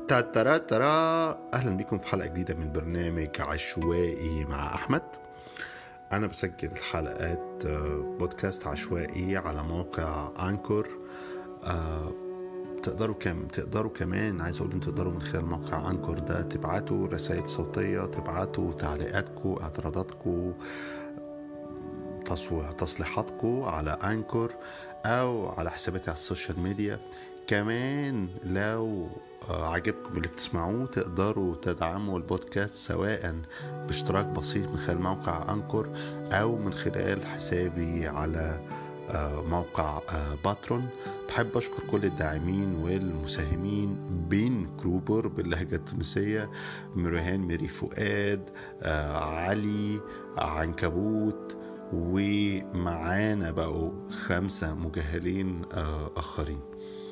ترى ترى اهلا بكم في حلقه جديده من برنامج عشوائي مع احمد انا بسجل حلقات آه، بودكاست عشوائي على موقع انكور آه، تقدروا كم تقدروا كمان عايز اقول ان تقدروا من خلال موقع انكور ده تبعتوا رسائل صوتيه تبعتوا تعليقاتكم اعتراضاتكم تصوير تصليحاتكم على انكور او على حساباتي على السوشيال ميديا كمان لو آه، عجبكم اللي بتسمعوه تقدروا تدعموا البودكاست سواء باشتراك بسيط من خلال موقع أنكور أو من خلال حسابي على آه، موقع آه، باترون بحب أشكر كل الداعمين والمساهمين بين كروبر باللهجة التونسية مريهان ميري فؤاد علي عنكبوت ومعانا بقوا خمسة مجهلين آخرين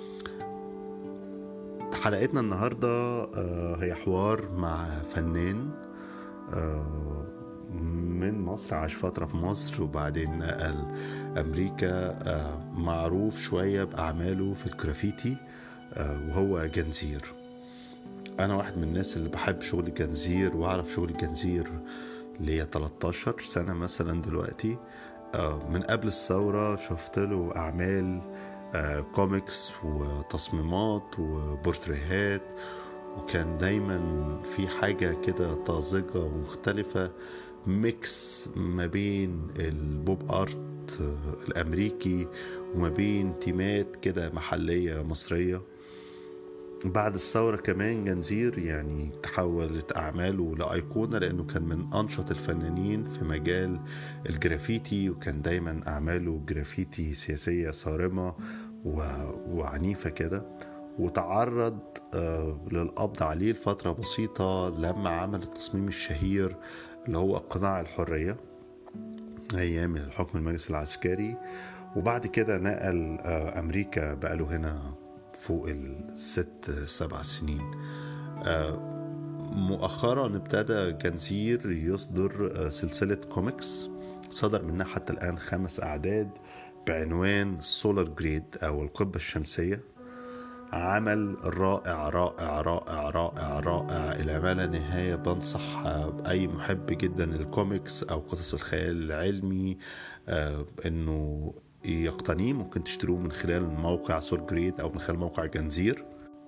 حلقتنا النهاردة آه، هي حوار مع فنان آه، من مصر عاش فترة في مصر وبعدين نقل أمريكا آه، معروف شوية بأعماله في الجرافيتي وهو جنزير أنا واحد من الناس اللي بحب شغل جنزير وأعرف شغل جنزير ليا 13 سنة مثلا دلوقتي من قبل الثورة شفت له أعمال آه، كوميكس وتصميمات وبورتريهات وكان دايما في حاجة كده طازجة ومختلفة ميكس ما بين البوب ارت الامريكي وما بين تيمات كده محلية مصرية بعد الثورة كمان جنزير يعني تحولت أعماله لأيقونة لأنه كان من أنشط الفنانين في مجال الجرافيتي وكان دايما أعماله جرافيتي سياسية صارمة وعنيفة كده وتعرض آه، للقبض عليه لفترة بسيطة لما عمل التصميم الشهير اللي هو قناع الحرية أيام الحكم المجلس العسكري وبعد كده نقل آه، أمريكا بقاله هنا فوق الست سبع سنين آه، مؤخرا ابتدى جنزير يصدر آه، سلسلة كوميكس صدر منها حتى الآن خمس أعداد بعنوان سولار جريد أو القبة الشمسية عمل رائع رائع رائع رائع رائع إلى ما لا نهاية بنصح أي محب جدا للكوميكس أو قصص الخيال العلمي آه، إنه يقتنيه ممكن تشتروه من خلال موقع سول جريد او من خلال موقع جنزير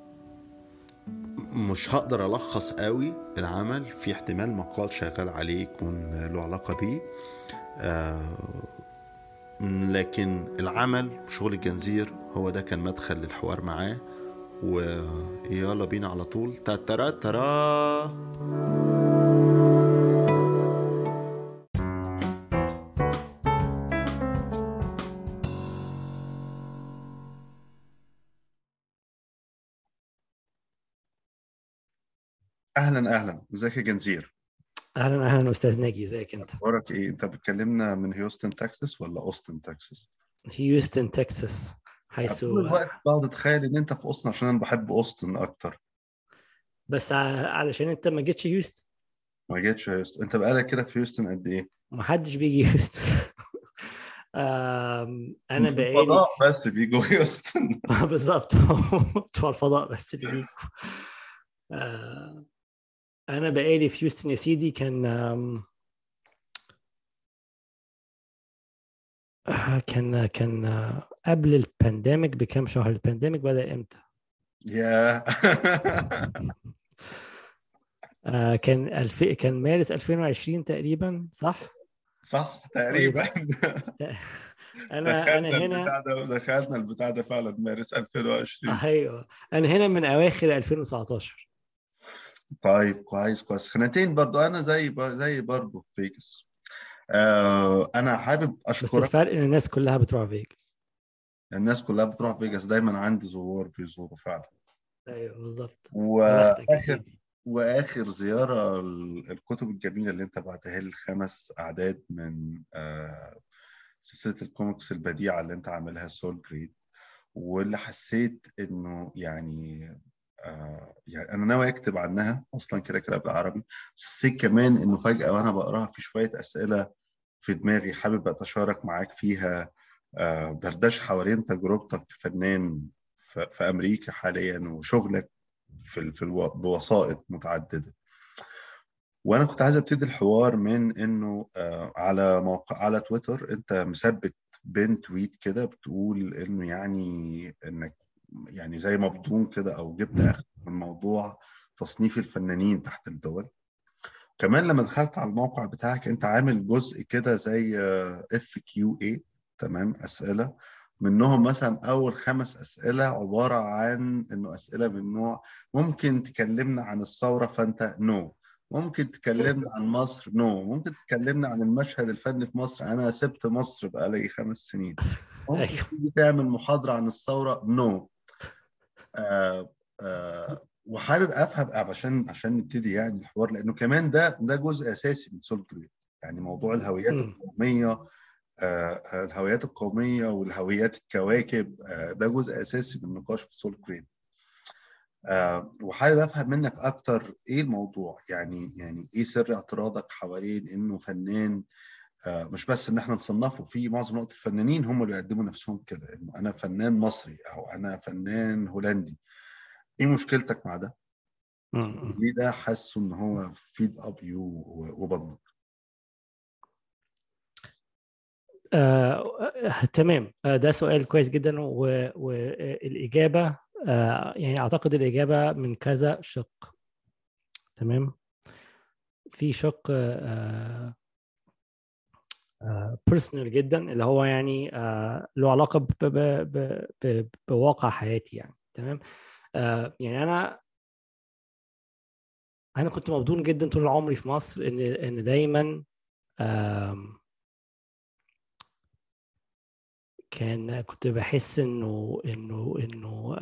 مش هقدر الخص قوي العمل في احتمال مقال شغال عليه يكون له علاقة بيه آه لكن العمل شغل الجنزير هو ده كان مدخل للحوار معاه ويلا بينا على طول تترا ترى اهلا اهلا ازيك يا جنزير اهلا اهلا استاذ ناجي ازيك انت اخبارك ايه انت بتكلمنا من هيوستن تكساس ولا اوستن تكساس هيوستن تكساس حيث طول الوقت بقعد اتخيل ان انت في اوستن عشان انا بحب اوستن اكتر بس علشان انت ما جيتش هيوستن ما جيتش هيوستن انت بقالك كده في هيوستن قد ايه ما حدش بيجي هيوستن انا بقالي الفضاء بس بيجوا هيوستن بالظبط بتوع الفضاء بس بيجوا انا بقالي في هيوستن يا سيدي كان كان كان قبل البانديميك بكام شهر البانديميك بدا امتى يا آه، كان الف... كان مارس 2020 تقريبا صح صح تقريبا انا انا هنا دخلنا البتاع ده فعلا مارس 2020 ايوه انا هنا من اواخر 2019 طيب كويس كويس سنتين برضه انا زي زي برضه في فيجاس آه انا حابب اشكرك بس الفرق ان الناس كلها بتروح فيجاس الناس كلها بتروح فيجاس دايما عندي زوار بيزوروا فعلا ايوه بالظبط واخر واخر زياره الكتب الجميله اللي انت بعتها لي الخمس اعداد من آه سلسله الكوميكس البديعه اللي انت عاملها سول جريد واللي حسيت انه يعني آه، يعني انا ناوي اكتب عنها اصلا كده كده بالعربي بس حسيت كمان انه فجاه وانا بقراها في شويه اسئله في دماغي حابب اتشارك معاك فيها آه، دردش حوالين تجربتك كفنان في امريكا حاليا وشغلك في في الو... بوسائط متعدده وانا كنت عايز ابتدي الحوار من انه آه على موقع على تويتر انت مثبت بين تويت كده بتقول انه يعني انك يعني زي مبدون كده او جبت اخر من موضوع تصنيف الفنانين تحت الدول كمان لما دخلت على الموقع بتاعك انت عامل جزء كده زي اف كيو اي تمام اسئله منهم مثلا اول خمس اسئله عباره عن انه اسئله من نوع ممكن تكلمنا عن الثوره فانت نو no. ممكن تكلمنا عن مصر نو no. ممكن تكلمنا عن المشهد الفني في مصر انا سبت مصر بقالي خمس سنين ممكن تيجي تعمل محاضره عن الثوره نو no. آه آه وحابب افهم عشان عشان نبتدي يعني الحوار لانه كمان ده ده جزء اساسي من سول جريد يعني موضوع الهويات القوميه آه الهويات القوميه والهويات الكواكب آه ده جزء اساسي من النقاش في سول جريد آه وحابب افهم منك اكتر ايه الموضوع يعني يعني ايه سر اعتراضك حوالين انه فنان آه مش بس ان احنا نصنفه في معظم الوقت الفنانين هم اللي يقدموا نفسهم كده انه انا فنان مصري او انا فنان هولندي ايه مشكلتك مع ده؟ ليه ده حاسه ان هو فيد اب يو وبضنك؟ آه، تمام آه، ده سؤال كويس جدا والاجابه آه، يعني اعتقد الاجابه من كذا شق تمام في شق آه بيرسونال جدا اللي هو يعني آه له علاقه ب ب ب ب بواقع حياتي يعني تمام آه يعني انا انا كنت مبدون جدا طول عمري في مصر ان ان دايما كان كنت بحس انه انه انه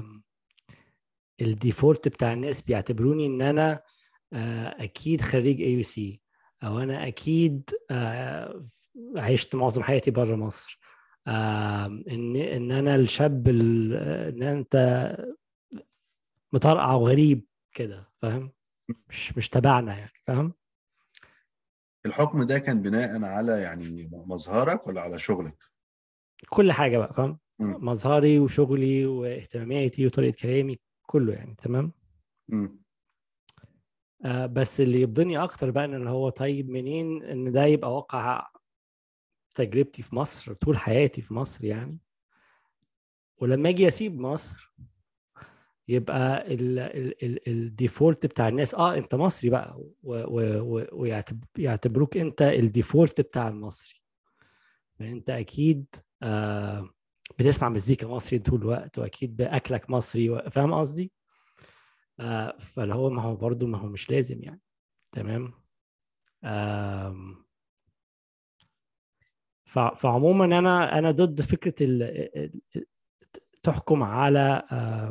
الديفولت بتاع الناس بيعتبروني ان انا اكيد خريج اي يو سي او انا اكيد عشت معظم حياتي بره مصر ان ان انا الشاب ان انت مطرقع وغريب كده فاهم مش مش تبعنا يعني فاهم الحكم ده كان بناء على يعني مظهرك ولا على شغلك كل حاجه بقى فاهم مظهري وشغلي واهتماماتي وطريقه كلامي كله يعني تمام م. آه بس اللي يبضني اكتر بقى ان هو طيب منين ان ده يبقى واقع تجربتي في مصر طول حياتي في مصر يعني ولما اجي اسيب مصر يبقى الديفولت بتاع الناس اه انت مصري بقى ويعتبروك انت الديفولت بتاع المصري فانت اكيد آه بتسمع مزيكا مصري طول الوقت واكيد باكلك مصري فاهم قصدي؟ آه فاللي هو ما هو برضه ما هو مش لازم يعني تمام آه فعموما انا انا ضد فكره ال تحكم على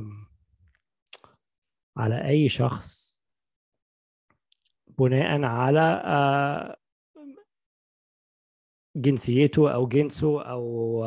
على اي شخص بناء على جنسيته او جنسه او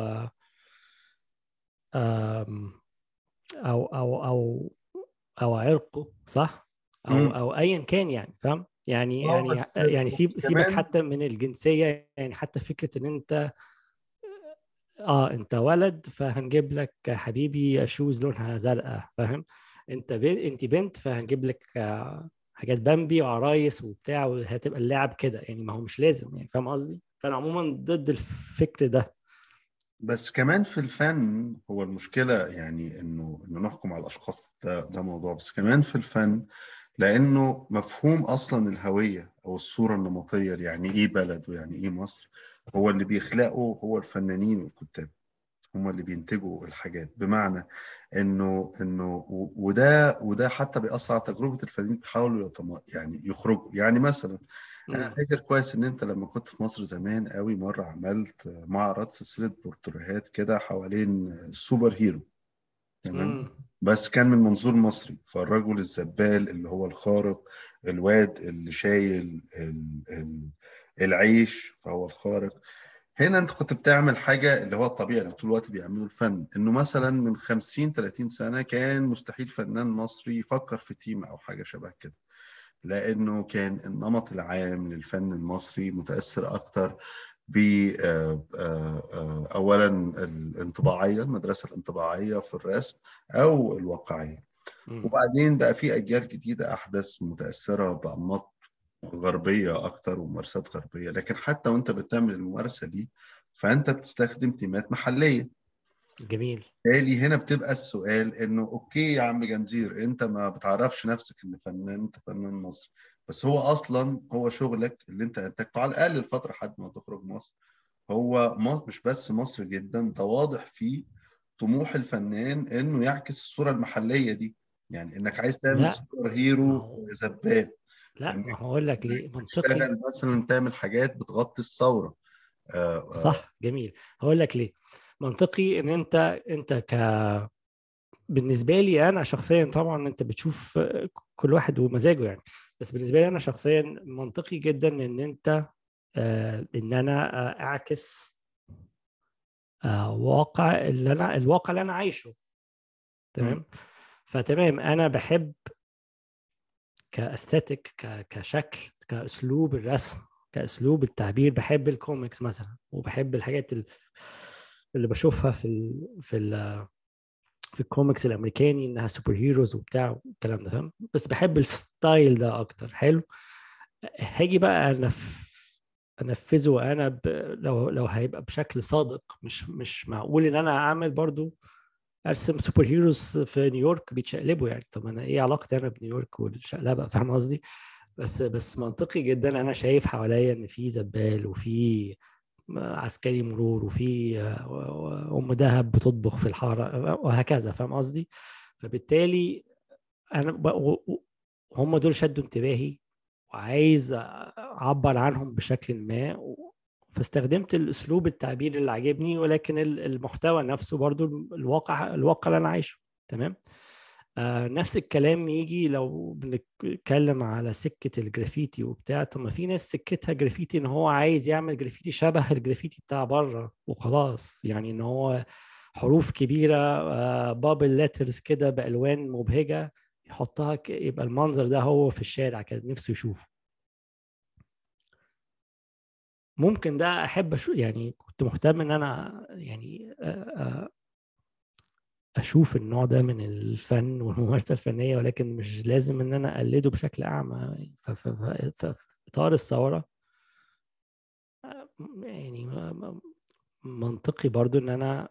او او او او عرقه صح او م. او ايا كان يعني فاهم يعني يعني يعني سيب سيبك حتى من الجنسيه يعني حتى فكره ان انت اه انت ولد فهنجيب لك حبيبي شوز لونها زرقاء فاهم انت بنت انت بنت فهنجيب لك حاجات بامبي وعرايس وبتاع وهتبقى اللعب كده يعني ما هو مش لازم يعني فاهم قصدي فانا عموما ضد الفكر ده بس كمان في الفن هو المشكله يعني انه انه نحكم على الاشخاص ده ده موضوع بس كمان في الفن لانه مفهوم اصلا الهويه او الصوره النمطيه يعني ايه بلد ويعني ايه مصر هو اللي بيخلقه هو الفنانين والكتاب هم اللي بينتجوا الحاجات بمعنى انه انه وده وده حتى بيأثر على تجربه الفنانين بيحاولوا يعني يخرجوا يعني مثلا انا فاكر كويس ان انت لما كنت في مصر زمان قوي مره عملت معرض سلسله بورتريهات كده حوالين السوبر هيرو تمام بس كان من منظور مصري فالرجل الزبال اللي هو الخارق الواد اللي شايل العيش فهو الخارق هنا انت كنت بتعمل حاجه اللي هو الطبيعي اللي طول الوقت بيعملوا الفن انه مثلا من 50 30 سنه كان مستحيل فنان مصري يفكر في تيم او حاجه شبه كده لانه كان النمط العام للفن المصري متاثر اكتر ب اولا الانطباعيه المدرسه الانطباعيه في الرسم او الواقعيه وبعدين بقى في اجيال جديده احدث متاثره بانماط غربيه اكتر وممارسات غربيه لكن حتى وانت بتعمل الممارسه دي فانت بتستخدم تيمات محليه جميل بالتالي هنا بتبقى السؤال انه اوكي يا عم جنزير انت ما بتعرفش نفسك ان فنان انت فنان مصري بس هو اصلا هو شغلك اللي انت انتجته على الاقل الفتره لحد ما تخرج مصر هو مش بس مصر جدا ده واضح فيه طموح الفنان انه يعكس الصوره المحليه دي يعني انك عايز تعمل سوبر هيرو زبال لا ما هقول لك ليه منطقي مثلا تعمل حاجات بتغطي الثوره آه صح جميل هقول لك ليه منطقي ان انت انت ك بالنسبه لي انا شخصيا طبعا انت بتشوف كل واحد ومزاجه يعني بس بالنسبه لي انا شخصيا منطقي جدا ان انت آه ان انا آه اعكس آه واقع اللي انا الواقع اللي انا عايشه تمام فتمام انا بحب كاستاتيك كشكل كاسلوب الرسم كاسلوب التعبير بحب الكوميكس مثلا وبحب الحاجات اللي بشوفها في ال في ال في الكوميكس الامريكاني انها سوبر هيروز وبتاع والكلام ده فاهم بس بحب الستايل ده اكتر حلو هاجي بقى انف انفذه انا ب... لو لو هيبقى بشكل صادق مش مش معقول ان انا اعمل برضو ارسم سوبر هيروز في نيويورك بيتشقلبوا يعني طب انا ايه علاقتي انا بنيويورك والشقلبه فاهم قصدي بس بس منطقي جدا انا شايف حواليا ان في زبال وفي عسكري مرور وفي ام دهب بتطبخ في الحاره وهكذا فاهم قصدي فبالتالي انا هم دول شدوا انتباهي وعايز اعبر عنهم بشكل ما فاستخدمت الاسلوب التعبير اللي عجبني ولكن المحتوى نفسه برضو الواقع الواقع اللي انا عايشه تمام آه نفس الكلام يجي لو بنتكلم على سكة الجرافيتي وبتاع طب ما في ناس سكتها جرافيتي ان هو عايز يعمل جرافيتي شبه الجرافيتي بتاع بره وخلاص يعني ان هو حروف كبيرة آه بابل ليترز كده بألوان مبهجة يحطها يبقى المنظر ده هو في الشارع كده نفسه يشوفه ممكن ده احب أشوف يعني كنت مهتم ان انا يعني اشوف النوع ده من الفن والممارسه الفنيه ولكن مش لازم ان انا اقلده بشكل اعمى ففي اطار الثوره يعني منطقي برضو ان انا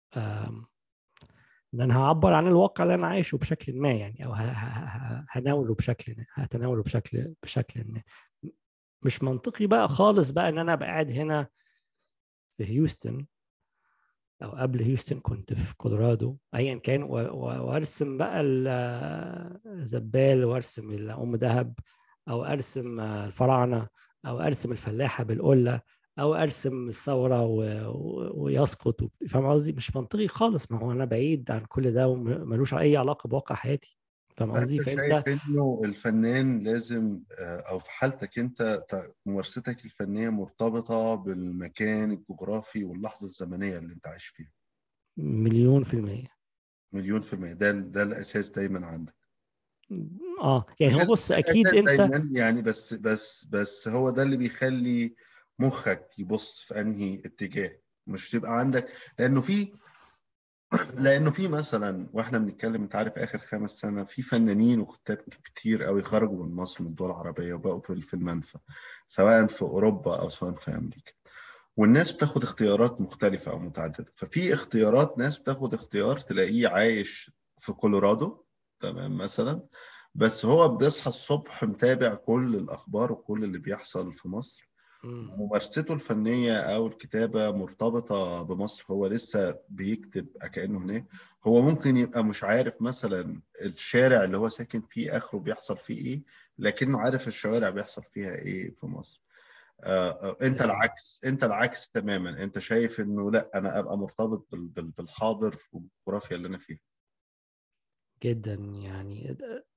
ان انا هعبر عن الواقع اللي انا عايشه بشكل ما يعني او هناوله بشكل هتناوله بشكل بشكل ما مش منطقي بقى خالص بقى ان انا ابقى قاعد هنا في هيوستن او قبل هيوستن كنت في كولورادو ايا كان وارسم بقى الزبال وارسم ام دهب او ارسم الفراعنه او ارسم الفلاحه بالقله او ارسم الثوره ويسقط فاهم قصدي مش منطقي خالص ما هو انا بعيد عن كل ده وملوش اي علاقه بواقع حياتي فاهم قصدي فانت شايف انه الفنان لازم او في حالتك انت ممارستك الفنيه مرتبطه بالمكان الجغرافي واللحظه الزمنيه اللي انت عايش فيها مليون في المية مليون في المية ده ده الاساس دايما عندك اه يعني هو بص اكيد انت دايما يعني بس بس بس هو ده اللي بيخلي مخك يبص في انهي اتجاه مش تبقى عندك لانه في لانه في مثلا واحنا بنتكلم انت عارف اخر خمس سنه في فنانين وكتاب كتير قوي خرجوا من مصر من الدول العربيه وبقوا في المنفى سواء في اوروبا او سواء في امريكا والناس بتاخد اختيارات مختلفه او متعدده ففي اختيارات ناس بتاخد اختيار تلاقيه عايش في كولورادو تمام مثلا بس هو بيصحى الصبح متابع كل الاخبار وكل اللي بيحصل في مصر ممارسته الفنية أو الكتابة مرتبطة بمصر هو لسه بيكتب كأنه هناك هو ممكن يبقى مش عارف مثلا الشارع اللي هو ساكن فيه آخره بيحصل فيه إيه لكنه عارف الشوارع بيحصل فيها إيه في مصر آه انت العكس انت العكس تماما انت شايف انه لا انا ابقى مرتبط بالحاضر والجغرافيا اللي انا فيها جدا يعني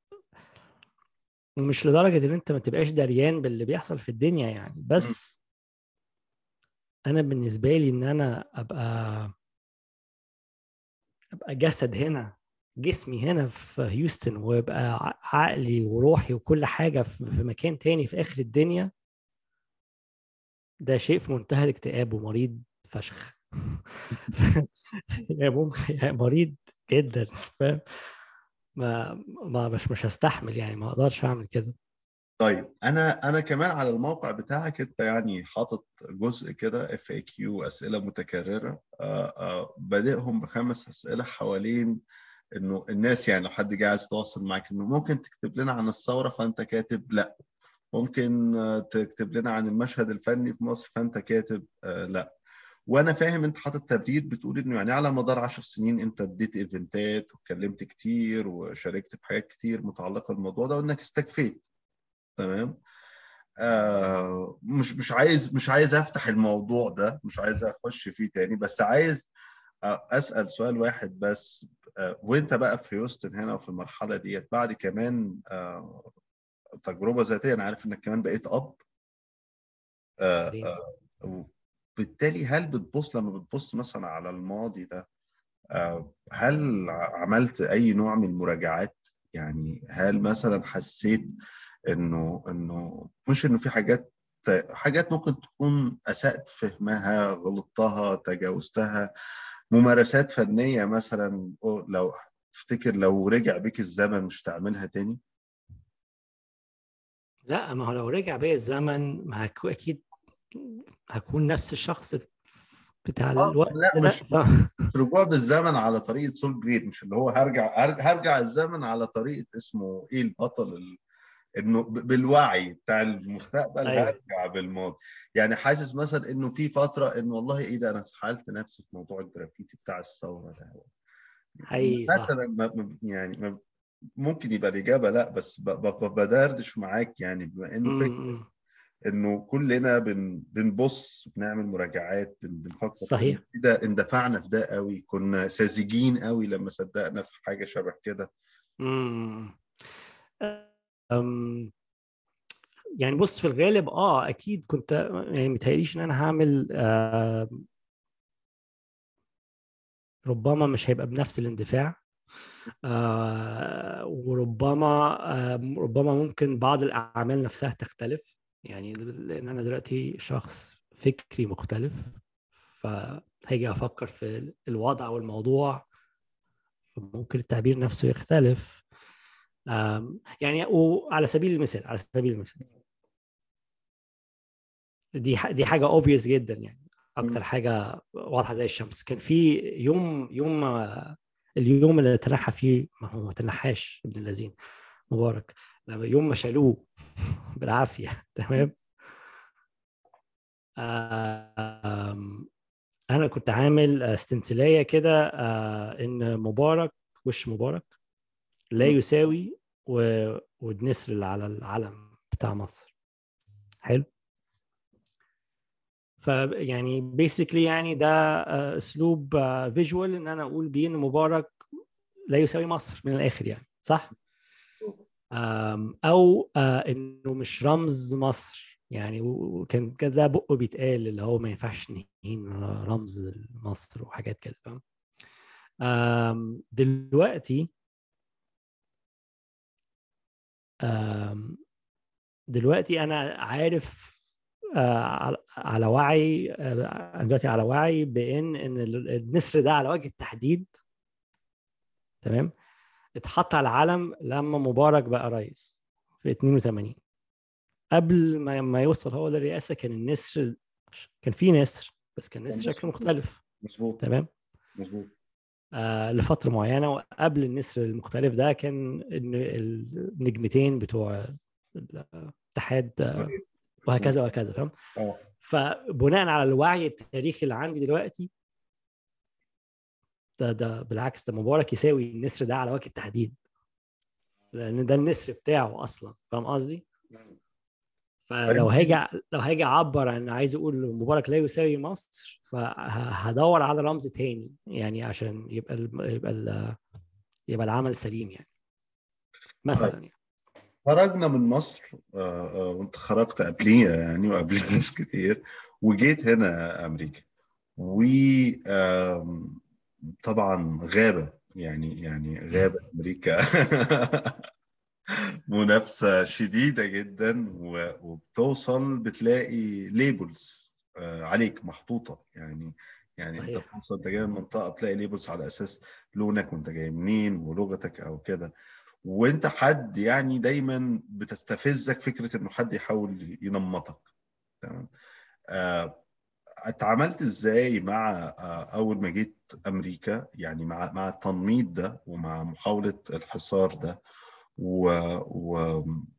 ومش لدرجه ان انت ما تبقاش دريان باللي بيحصل في الدنيا يعني بس انا بالنسبه لي ان انا ابقى ابقى جسد هنا جسمي هنا في هيوستن ويبقى عقلي وروحي وكل حاجه في مكان تاني في اخر الدنيا ده شيء في منتهى الاكتئاب ومريض فشخ يعني مريض جدا فاهم ما, ما مش مش هستحمل يعني ما اقدرش اعمل كده طيب انا انا كمان على الموقع بتاعك انت يعني حاطط جزء كده اف اي كيو اسئله متكرره آه، آه، بادئهم بخمس اسئله حوالين انه الناس يعني لو حد جاي عايز يتواصل معاك انه ممكن تكتب لنا عن الثوره فانت كاتب لا ممكن آه، تكتب لنا عن المشهد الفني في مصر فانت كاتب لا وانا فاهم انت حاطط تبرير بتقول انه يعني على مدار 10 سنين انت اديت ايفنتات واتكلمت كتير وشاركت في حاجات كتير متعلقه بالموضوع ده وانك استكفيت تمام آه مش مش عايز مش عايز افتح الموضوع ده مش عايز اخش فيه تاني بس عايز اسال سؤال واحد بس آه وانت بقى في هيوستن هنا وفي المرحله ديت بعد كمان آه تجربه ذاتيه انا عارف انك كمان بقيت اب آه آه بالتالي هل بتبص لما بتبص مثلا على الماضي ده آه هل عملت اي نوع من المراجعات يعني هل مثلا حسيت انه انه مش انه في حاجات حاجات ممكن تكون اسأت فهمها غلطتها تجاوزتها ممارسات فنيه مثلا لو تفتكر لو رجع بيك الزمن مش تعملها تاني؟ لا ما هو لو رجع بيا الزمن ما اكيد هكون نفس الشخص بتاع آه الوقت لا مش ف... رجوع بالزمن على طريقه سول جريد مش اللي هو هرجع هرجع الزمن على طريقه اسمه ايه البطل انه بالوعي بتاع المستقبل أيوة. هرجع بالماضي يعني حاسس مثلا انه في فتره انه والله ايه ده انا سحلت نفسي في موضوع الجرافيتي بتاع الثوره ده حقيقي مثلا ما يعني ما ممكن يبقى الاجابه لا بس بدردش معاك يعني بما انه فكره انه كلنا بن بنبص بنعمل مراجعات بنفكر صحيح كده اندفعنا في ده قوي كنا ساذجين قوي لما صدقنا في حاجه شبه كده امم يعني بص في الغالب اه اكيد كنت يعني متهيأليش ان انا هعمل آه ربما مش هيبقى بنفس الاندفاع آه وربما آه ربما ممكن بعض الاعمال نفسها تختلف يعني لان انا دلوقتي شخص فكري مختلف فهاجي افكر في الوضع والموضوع ممكن التعبير نفسه يختلف يعني وعلى سبيل المثال على سبيل المثال دي دي حاجه اوبفيوس جدا يعني اكتر حاجه واضحه زي الشمس كان في يوم يوم اليوم اللي تنحى فيه ما هو ما تنحاش ابن الذين مبارك لما يوم ما شالوه بالعافيه تمام انا كنت عامل استنسليه كده آه، ان مبارك وش مبارك لا يساوي و... والنسر اللي على العلم بتاع مصر حلو فيعني بيسكلي يعني ده آه، اسلوب فيجوال آه، ان انا اقول بيه ان مبارك لا يساوي مصر من الاخر يعني صح او آه، انه مش رمز مصر يعني وكان كده بقه بيتقال اللي هو ما ينفعش نهين رمز مصر وحاجات كده فاهم دلوقتي دلوقتي انا عارف آه، على وعي آه، دلوقتي على وعي بان ان النسر ده على وجه التحديد تمام اتحط على العلم لما مبارك بقى رئيس في 82 قبل ما ما يوصل هو للرئاسه كان النسر كان في نسر بس كان نسر شكله مختلف مظبوط تمام مظبوط آه لفتره معينه وقبل النسر المختلف ده كان النجمتين بتوع الاتحاد آه، وهكذا وهكذا فاهم؟ آه. فبناء على الوعي التاريخي اللي عندي دلوقتي ده ده بالعكس ده مبارك يساوي النسر ده على وجه التحديد لان ده النسر بتاعه اصلا فاهم قصدي؟ فلو هاجي لو هاجي اعبر عن عايز اقول مبارك لا يساوي مصر فهدور على رمز تاني يعني عشان يبقى ال يبقى ال يبقى العمل سليم يعني مثلا طيب. يعني خرجنا من مصر آه، آه، وانت خرجت قبليه يعني وقبل ناس كتير وجيت هنا امريكا و طبعا غابه يعني يعني غابه امريكا منافسة شديدة جدا وبتوصل بتلاقي ليبلز آه، عليك محطوطة يعني يعني صحيح. انت في انت جاي من منطقه تلاقي ليبلز على اساس لونك وانت جاي منين ولغتك او كده وانت حد يعني دايما بتستفزك فكره انه حد يحاول ينمطك تمام آه اتعاملت ازاي مع آه اول ما جيت امريكا يعني مع مع التنميط ده ومع محاوله الحصار ده و, و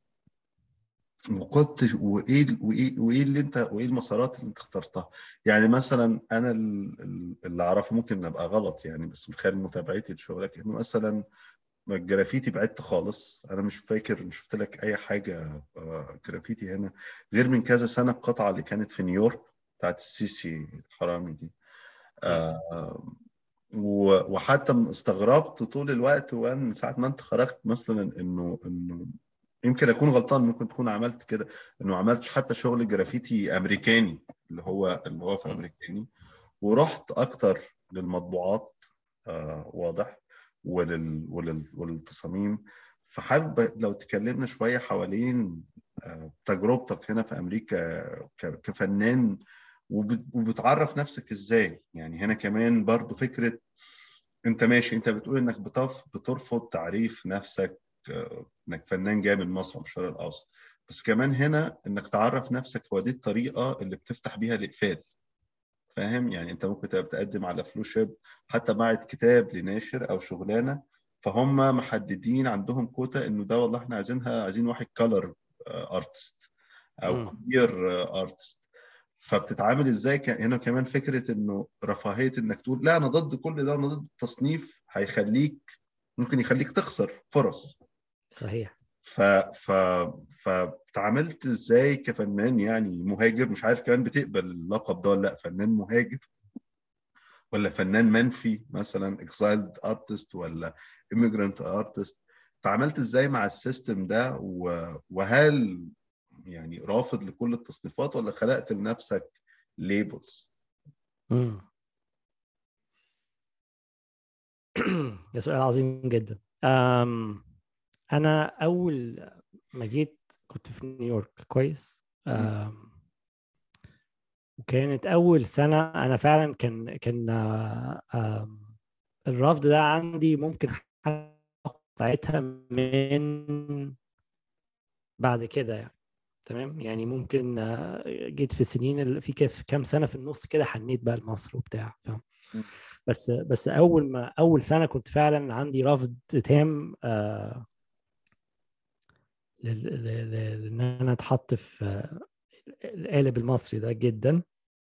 وكنت وايه وايه وايه اللي انت وايه المسارات اللي انت اخترتها يعني مثلا انا اللي اعرفه ممكن ابقى غلط يعني بس من خلال متابعتي لشغلك انه مثلا الجرافيتي بعدت خالص انا مش فاكر مش شفت لك اي حاجه آه، جرافيتي هنا غير من كذا سنه القطعه اللي كانت في نيويورك بتاعت السيسي الحرامي دي آه وحتى استغربت طول الوقت وانا من ساعه ما انت خرجت مثلا انه انه يمكن اكون غلطان ممكن تكون عملت كده انه عملتش حتى شغل جرافيتي امريكاني اللي هو اللي هو في امريكاني ورحت اكتر للمطبوعات آه واضح ولل ولل وللتصاميم فحابب لو تكلمنا شويه حوالين آه تجربتك هنا في امريكا كفنان وبتعرف نفسك ازاي يعني هنا كمان برضو فكره انت ماشي انت بتقول انك بتف بترفض تعريف نفسك انك فنان جاي من مصر والشرق الاوسط بس كمان هنا انك تعرف نفسك هو دي الطريقه اللي بتفتح بيها الاقفال فاهم يعني انت ممكن تبقى بتقدم على فلوشيب حتى بعد كتاب لناشر او شغلانه فهم محددين عندهم كوتا انه ده والله احنا عايزينها عايزين واحد كلر ارتست او كبير ارتست فبتتعامل ازاي هنا كمان فكره انه رفاهيه انك تقول لا انا ضد كل ده انا ضد التصنيف هيخليك ممكن يخليك تخسر فرص صحيح ف ف فتعاملت ازاي كفنان يعني مهاجر مش عارف كمان بتقبل اللقب ده ولا لا فنان مهاجر ولا فنان منفي مثلا اكسايلد ارتست ولا immigrant ارتست تعاملت ازاي مع السيستم ده وهل يعني رافض لكل التصنيفات ولا خلقت لنفسك ليبلز؟ ده سؤال عظيم جدا انا اول ما جيت كنت في نيويورك كويس وكانت اول سنه انا فعلا كان كان الرفض ده عندي ممكن ساعتها من بعد كده يعني تمام يعني ممكن جيت في السنين في كام سنه في النص كده حنيت بقى لمصر وبتاع فاهم بس بس اول ما اول سنه كنت فعلا عندي رفض تام آه ان انا اتحط في القالب المصري ده جدا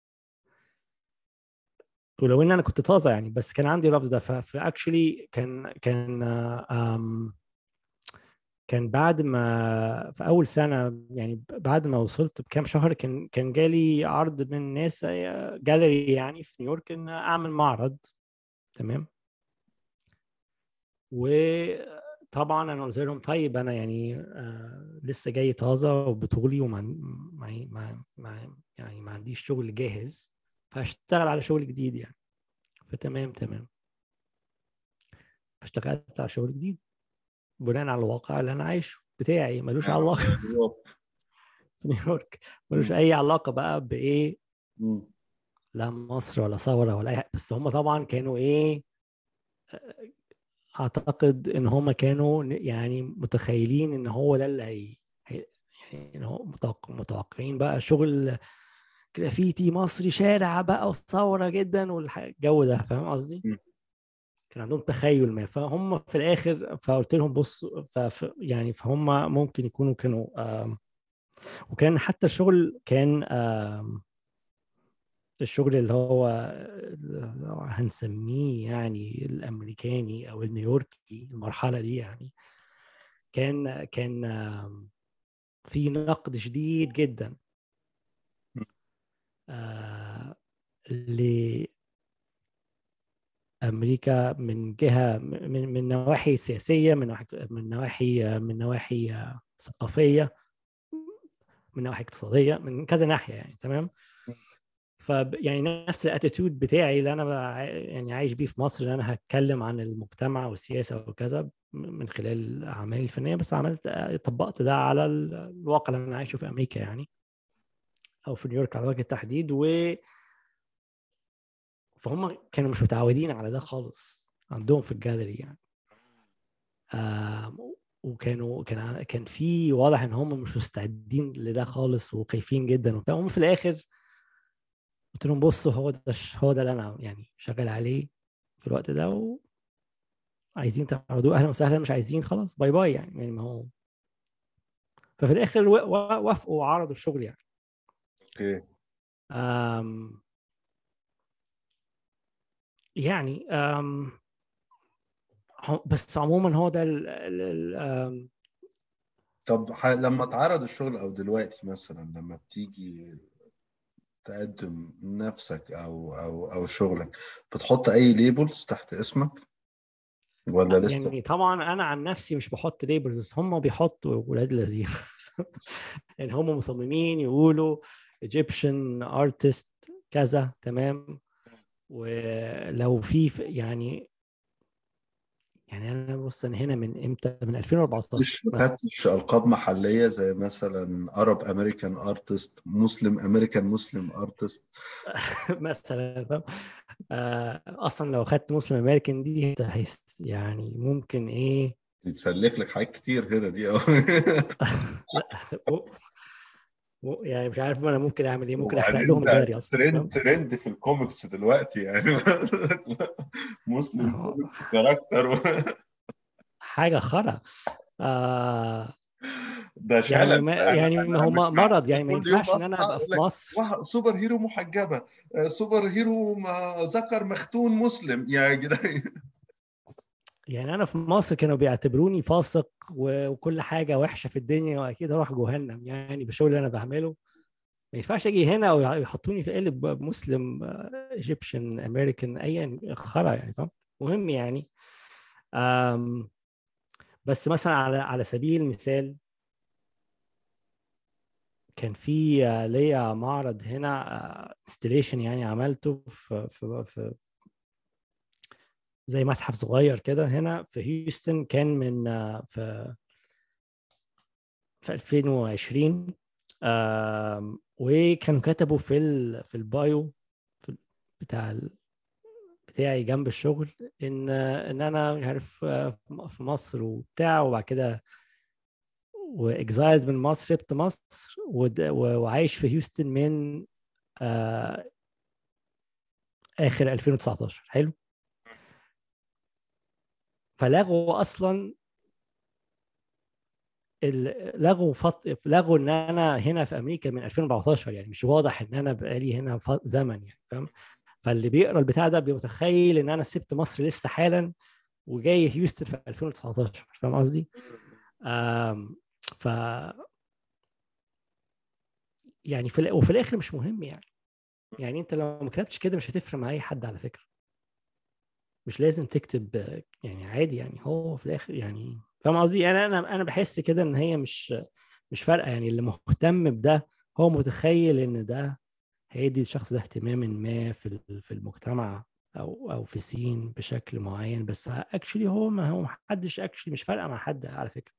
ولو ان انا كنت طازه يعني بس كان عندي رفض ده فاكشولي كان كان كان بعد ما في اول سنه يعني بعد ما وصلت بكام شهر كان كان جالي عرض من ناس جاليري يعني في نيويورك ان اعمل معرض تمام وطبعا انا قلت لهم طيب انا يعني آه لسه جاي طازه وبطولي وما ما ما ما يعني ما عنديش شغل جاهز فاشتغل على شغل جديد يعني فتمام تمام فاشتغلت على شغل جديد بناء على الواقع اللي انا عايشه بتاعي ملوش علاقه في نيويورك ملوش اي علاقه بقى بايه لا مصر ولا ثوره ولا اي حاجه بس هم طبعا كانوا ايه اعتقد ان هم كانوا يعني متخيلين ان هو ده اللي هي يعني هو متوقعين بقى شغل جرافيتي مصري شارع بقى وثوره جدا والجو ده فاهم قصدي؟ كان عندهم تخيل ما فهم في الاخر فقلت لهم بصوا يعني فهم ممكن يكونوا كانوا وكان حتى الشغل كان الشغل اللي هو هنسميه يعني الامريكاني او النيويوركي المرحله دي يعني كان كان في نقد شديد جدا امريكا من جهه من من نواحي سياسيه من نواحي من نواحي من نواحي ثقافيه من نواحي اقتصاديه من كذا ناحيه يعني تمام ف يعني نفس الاتيتيود بتاعي اللي انا يعني عايش بيه في مصر ان انا هتكلم عن المجتمع والسياسه وكذا من خلال اعمالي الفنيه بس عملت طبقت ده على الواقع اللي انا عايشه في امريكا يعني او في نيويورك على وجه التحديد و فهم كانوا مش متعودين على ده خالص عندهم في الجاليري يعني آه وكانوا كان كان في واضح ان هم مش مستعدين لده خالص وخايفين جدا وبتاع هم في الاخر قلت لهم بصوا هو ده هو ده اللي انا يعني شغال عليه في الوقت ده و... عايزين تعرضوه اهلا وسهلا مش عايزين خلاص باي باي يعني يعني ما هو ففي الاخر وافقوا وعرضوا الشغل يعني اوكي أم... يعني أم... بس عموما هو ده ال... ال... ال... طب لما اتعرض الشغل او دلوقتي مثلا لما بتيجي تقدم نفسك او او او شغلك بتحط اي ليبلز تحت اسمك ولا لسه يعني طبعا انا عن نفسي مش بحط ليبلز بس هم بيحطوا ولاد الذين يعني هم مصممين يقولوا ايجيبشن ارتست كذا تمام ولو في يعني يعني انا بص انا هنا من امتى من 2014 مش ما خدتش القاب محليه زي مثلا ارب امريكان ارتست مسلم امريكان مسلم ارتست مثلا فاهم آه، اصلا لو خدت مسلم امريكان دي يعني ممكن ايه يتسلك لك حاجات كتير هنا دي يعني مش عارف انا ممكن اعمل ايه ممكن احرق لهم الجاري اصلا ترند ترند في الكوميكس دلوقتي يعني مسلم كوميكس كاركتر حاجه خرا آه ده يعني ما يعني ما هو مرض يعني ما ينفعش ان انا ابقى في مصر سوبر هيرو محجبه سوبر هيرو ذكر مختون مسلم يا جدعان يعني انا في مصر كانوا بيعتبروني فاسق وكل حاجه وحشه في الدنيا واكيد هروح جهنم يعني بالشغل اللي انا بعمله ما ينفعش اجي هنا ويحطوني في قالب مسلم ايجيبشن امريكان ايا خرا يعني فاهم مهم يعني بس مثلا على على سبيل المثال كان في ليا معرض هنا انستليشن يعني عملته في في في زي متحف صغير كده هنا في هيوستن كان من في في 2020 وكانوا كتبوا في ال في البايو في بتاع ال بتاعي جنب الشغل ان ان انا عارف في مصر وبتاع وبعد كده واكزايد من مصر سبت مصر وعايش في هيوستن من آه اخر 2019 حلو فلغوا اصلا لغوا فط... لغوا ان انا هنا في امريكا من 2014 يعني مش واضح ان انا بقالي هنا زمن يعني فاهم فاللي بيقرا البتاع ده بيبقى متخيل ان انا سبت مصر لسه حالا وجاي هيوستن في 2019 فاهم قصدي؟ ف يعني في وفي الاخر مش مهم يعني يعني انت لو ما كتبتش كده مش هتفرق مع اي حد على فكره مش لازم تكتب يعني عادي يعني هو في الاخر يعني فاهم قصدي انا انا انا بحس كده ان هي مش مش فارقه يعني اللي مهتم بده هو متخيل ان ده هيدي الشخص ده اهتمام ما في في المجتمع او او في سين بشكل معين بس اكشلي هو ما هو محدش اكشلي مش فارقه مع حد على فكره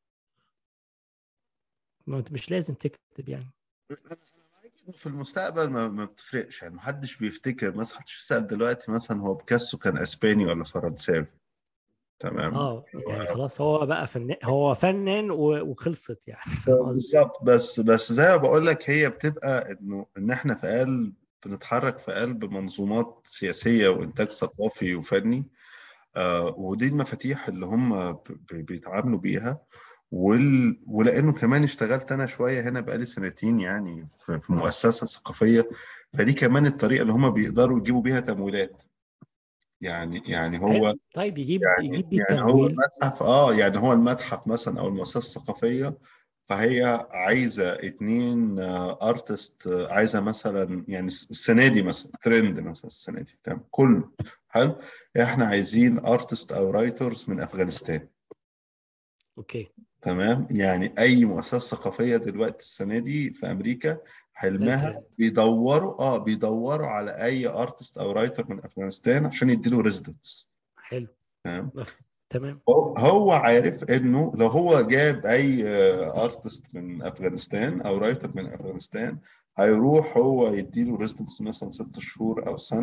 مش لازم تكتب يعني في المستقبل ما, ما بتفرقش يعني محدش بيفتكر مثلا محدش يسأل دلوقتي مثلا هو بيكاسو كان اسباني ولا فرنساوي تمام اه يعني خلاص هو بقى فنان هو فنان وخلصت يعني بالظبط بس بس زي ما بقول لك هي بتبقى انه ان احنا في قلب بنتحرك في قلب منظومات سياسيه وانتاج ثقافي وفني آه ودي المفاتيح اللي هم بيتعاملوا بيها وال... ولانه كمان اشتغلت انا شويه هنا بقالي سنتين يعني في, في مؤسسه ثقافيه فدي كمان الطريقه اللي هم بيقدروا يجيبوا بيها تمويلات يعني يعني هو طيب يجيب يعني يجيب بيه يعني هو المتحف اه يعني هو المتحف مثلا او المؤسسه الثقافيه فهي عايزه اتنين ارتست عايزه مثلا يعني السنه دي مثلا ترند مثلا السنه دي تمام كله حلو احنا عايزين ارتست او رايترز من افغانستان اوكي تمام يعني اي مؤسسه ثقافيه دلوقتي السنه دي في امريكا حلمها بيدوروا اه بيدوروا على اي ارتست او رايتر من افغانستان عشان يديله ريزيدنس حلو تمام تمام هو عارف انه لو هو جاب اي ارتست من افغانستان او رايتر من افغانستان هيروح هو يديله ريزيدنس مثلا ست شهور او سنه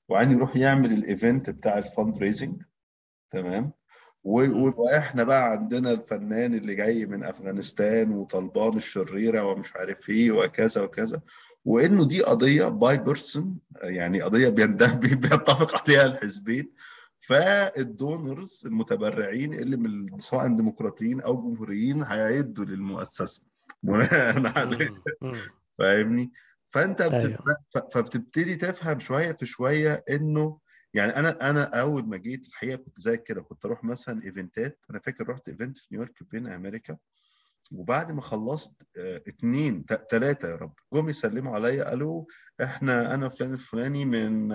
وبعدين يروح يعمل الايفنت بتاع الفند ريزنج تمام واحنا بقى عندنا الفنان اللي جاي من افغانستان وطلبان الشريره ومش عارف ايه وكذا وكذا وانه دي قضيه باي بيرسون يعني قضيه بيتفق عليها الحزبين فالدونرز المتبرعين اللي من سواء ديمقراطيين او جمهوريين هيعدوا للمؤسسه بناء عليه فاهمني فانت أيوه. فبتبتدي تفهم شويه في شويه انه يعني انا انا اول ما جيت الحقيقه كنت زي كده كنت اروح مثلا ايفنتات انا فاكر رحت ايفنت في نيويورك بين امريكا وبعد ما خلصت اه اثنين ثلاثه يا رب جم يسلموا عليا قالوا احنا انا فلان الفلاني من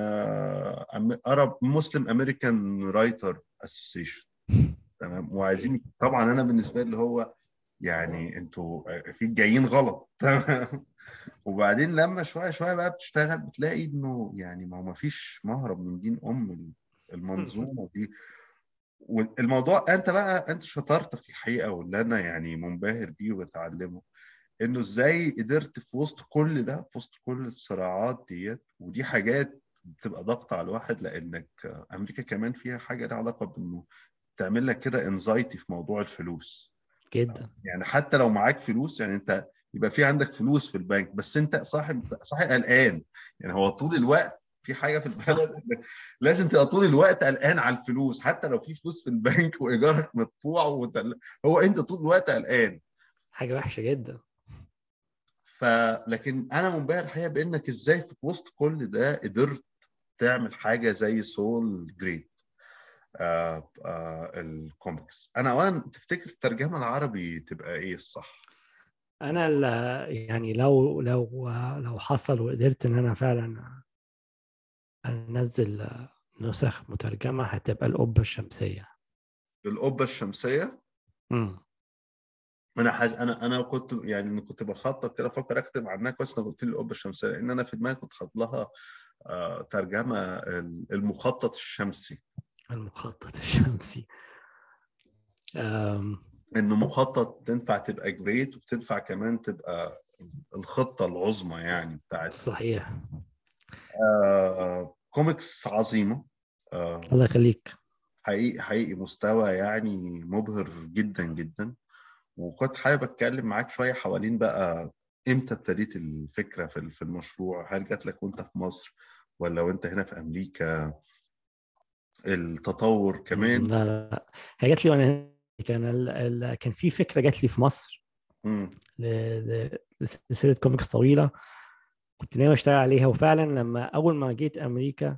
ارب مسلم امريكان رايتر اسوسيشن تمام وعايزين طبعا انا بالنسبه لي هو يعني انتوا اكيد جايين غلط تمام وبعدين لما شويه شويه بقى بتشتغل بتلاقي انه يعني ما هو ما فيش مهرب من دين ام المنظومه دي والموضوع انت بقى انت شطارتك الحقيقه واللي انا يعني منبهر بيه وبتعلمه انه ازاي قدرت في وسط كل ده في وسط كل الصراعات ديت ودي حاجات بتبقى ضغط على الواحد لانك امريكا كمان فيها حاجه لها علاقه بانه تعمل لك كده انزايتي في موضوع الفلوس جدا يعني حتى لو معاك فلوس يعني انت يبقى في عندك فلوس في البنك بس انت صاحب صاحي قلقان يعني هو طول الوقت في حاجه في البلد لازم تبقى طول الوقت قلقان على الفلوس حتى لو في فلوس في البنك وايجارك مدفوع وتل... هو انت طول الوقت قلقان حاجه وحشه جدا ف لكن انا منبهر الحقيقه بانك ازاي في وسط كل ده قدرت تعمل حاجه زي سول جريت آه آه الكوميكس انا اولا تفتكر الترجمه العربي تبقى ايه الصح انا يعني لو لو لو حصل وقدرت ان انا فعلا انزل نسخ مترجمه هتبقى القبه الشمسيه القبه الشمسيه امم انا حاج... انا انا كنت يعني كنت بخطط كده افكر اكتب عنها كويس انك قلت لي القبه الشمسيه لان انا في دماغي كنت حاطط لها آه ترجمه المخطط الشمسي المخطط الشمسي أم... انه مخطط تنفع تبقى جريت وتنفع كمان تبقى الخطه العظمى يعني بتاعت صحيح آه كوميكس عظيمه آه الله يخليك حقيقي حقيقي مستوى يعني مبهر جدا جدا وكنت حابب اتكلم معاك شويه حوالين بقى امتى ابتديت الفكره في في المشروع هل جات لك وانت في مصر ولا وانت هنا في امريكا التطور كمان لا لا هي جات لي وانا كان ال ال كان في فكره جات لي في مصر لسلسله كوميكس طويله كنت ناوي اشتغل عليها وفعلا لما اول ما جيت امريكا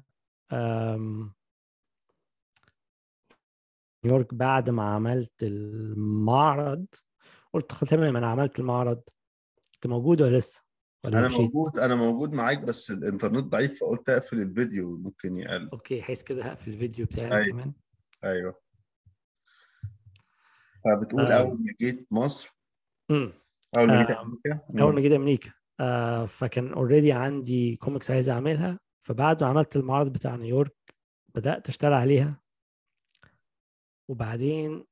نيويورك بعد ما عملت المعرض قلت تمام انا عملت المعرض انت موجود ولا لسه؟ ولا انا مشيت؟ موجود انا موجود معاك بس الانترنت ضعيف فقلت اقفل الفيديو ممكن يقل اوكي حيث كده هقفل الفيديو بتاعي أيوة. كمان ايوه فبتقول آه. اول ما جيت مصر امم اول ما جيت آه. امريكا اول ما جيت امريكا آه فكان اوريدي عندي كوميكس عايز اعملها فبعد ما عملت المعرض بتاع نيويورك بدات اشتغل عليها وبعدين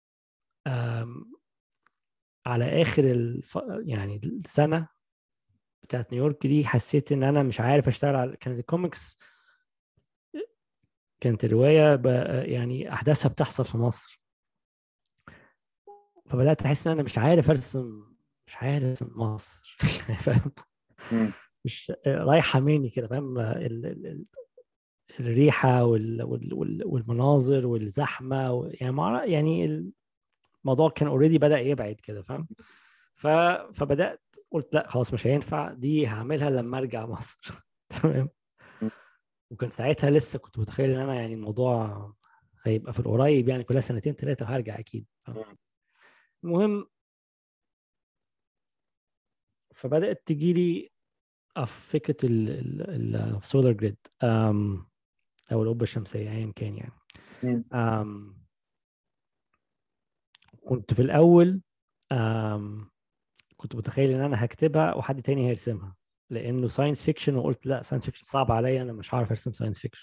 على اخر الف... يعني السنه بتاعت نيويورك دي حسيت ان انا مش عارف اشتغل على كانت الكوميكس كانت الروايه ب... يعني احداثها بتحصل في مصر فبدات احس ان انا مش عارف ارسم مش عارف ارسم مصر فاهم مش رايحه مني كده فاهم ال... ال... الريحه وال... وال... والمناظر والزحمه و... يعني مع... يعني الموضوع كان اوريدي بدا يبعد كده فاهم ف... فبدات قلت لا خلاص مش هينفع دي هعملها لما ارجع مصر تمام وكان ساعتها لسه كنت متخيل ان انا يعني الموضوع هيبقى في القريب يعني كلها سنتين ثلاثه وهرجع اكيد المهم فبدات تجي لي فكره السولار جريد او القبه الشمسيه ايا كان يعني أم كنت في الاول أم كنت متخيل ان انا هكتبها وحد تاني هيرسمها لانه ساينس فيكشن وقلت لا ساينس فيكشن صعب عليا انا مش هعرف ارسم ساينس فيكشن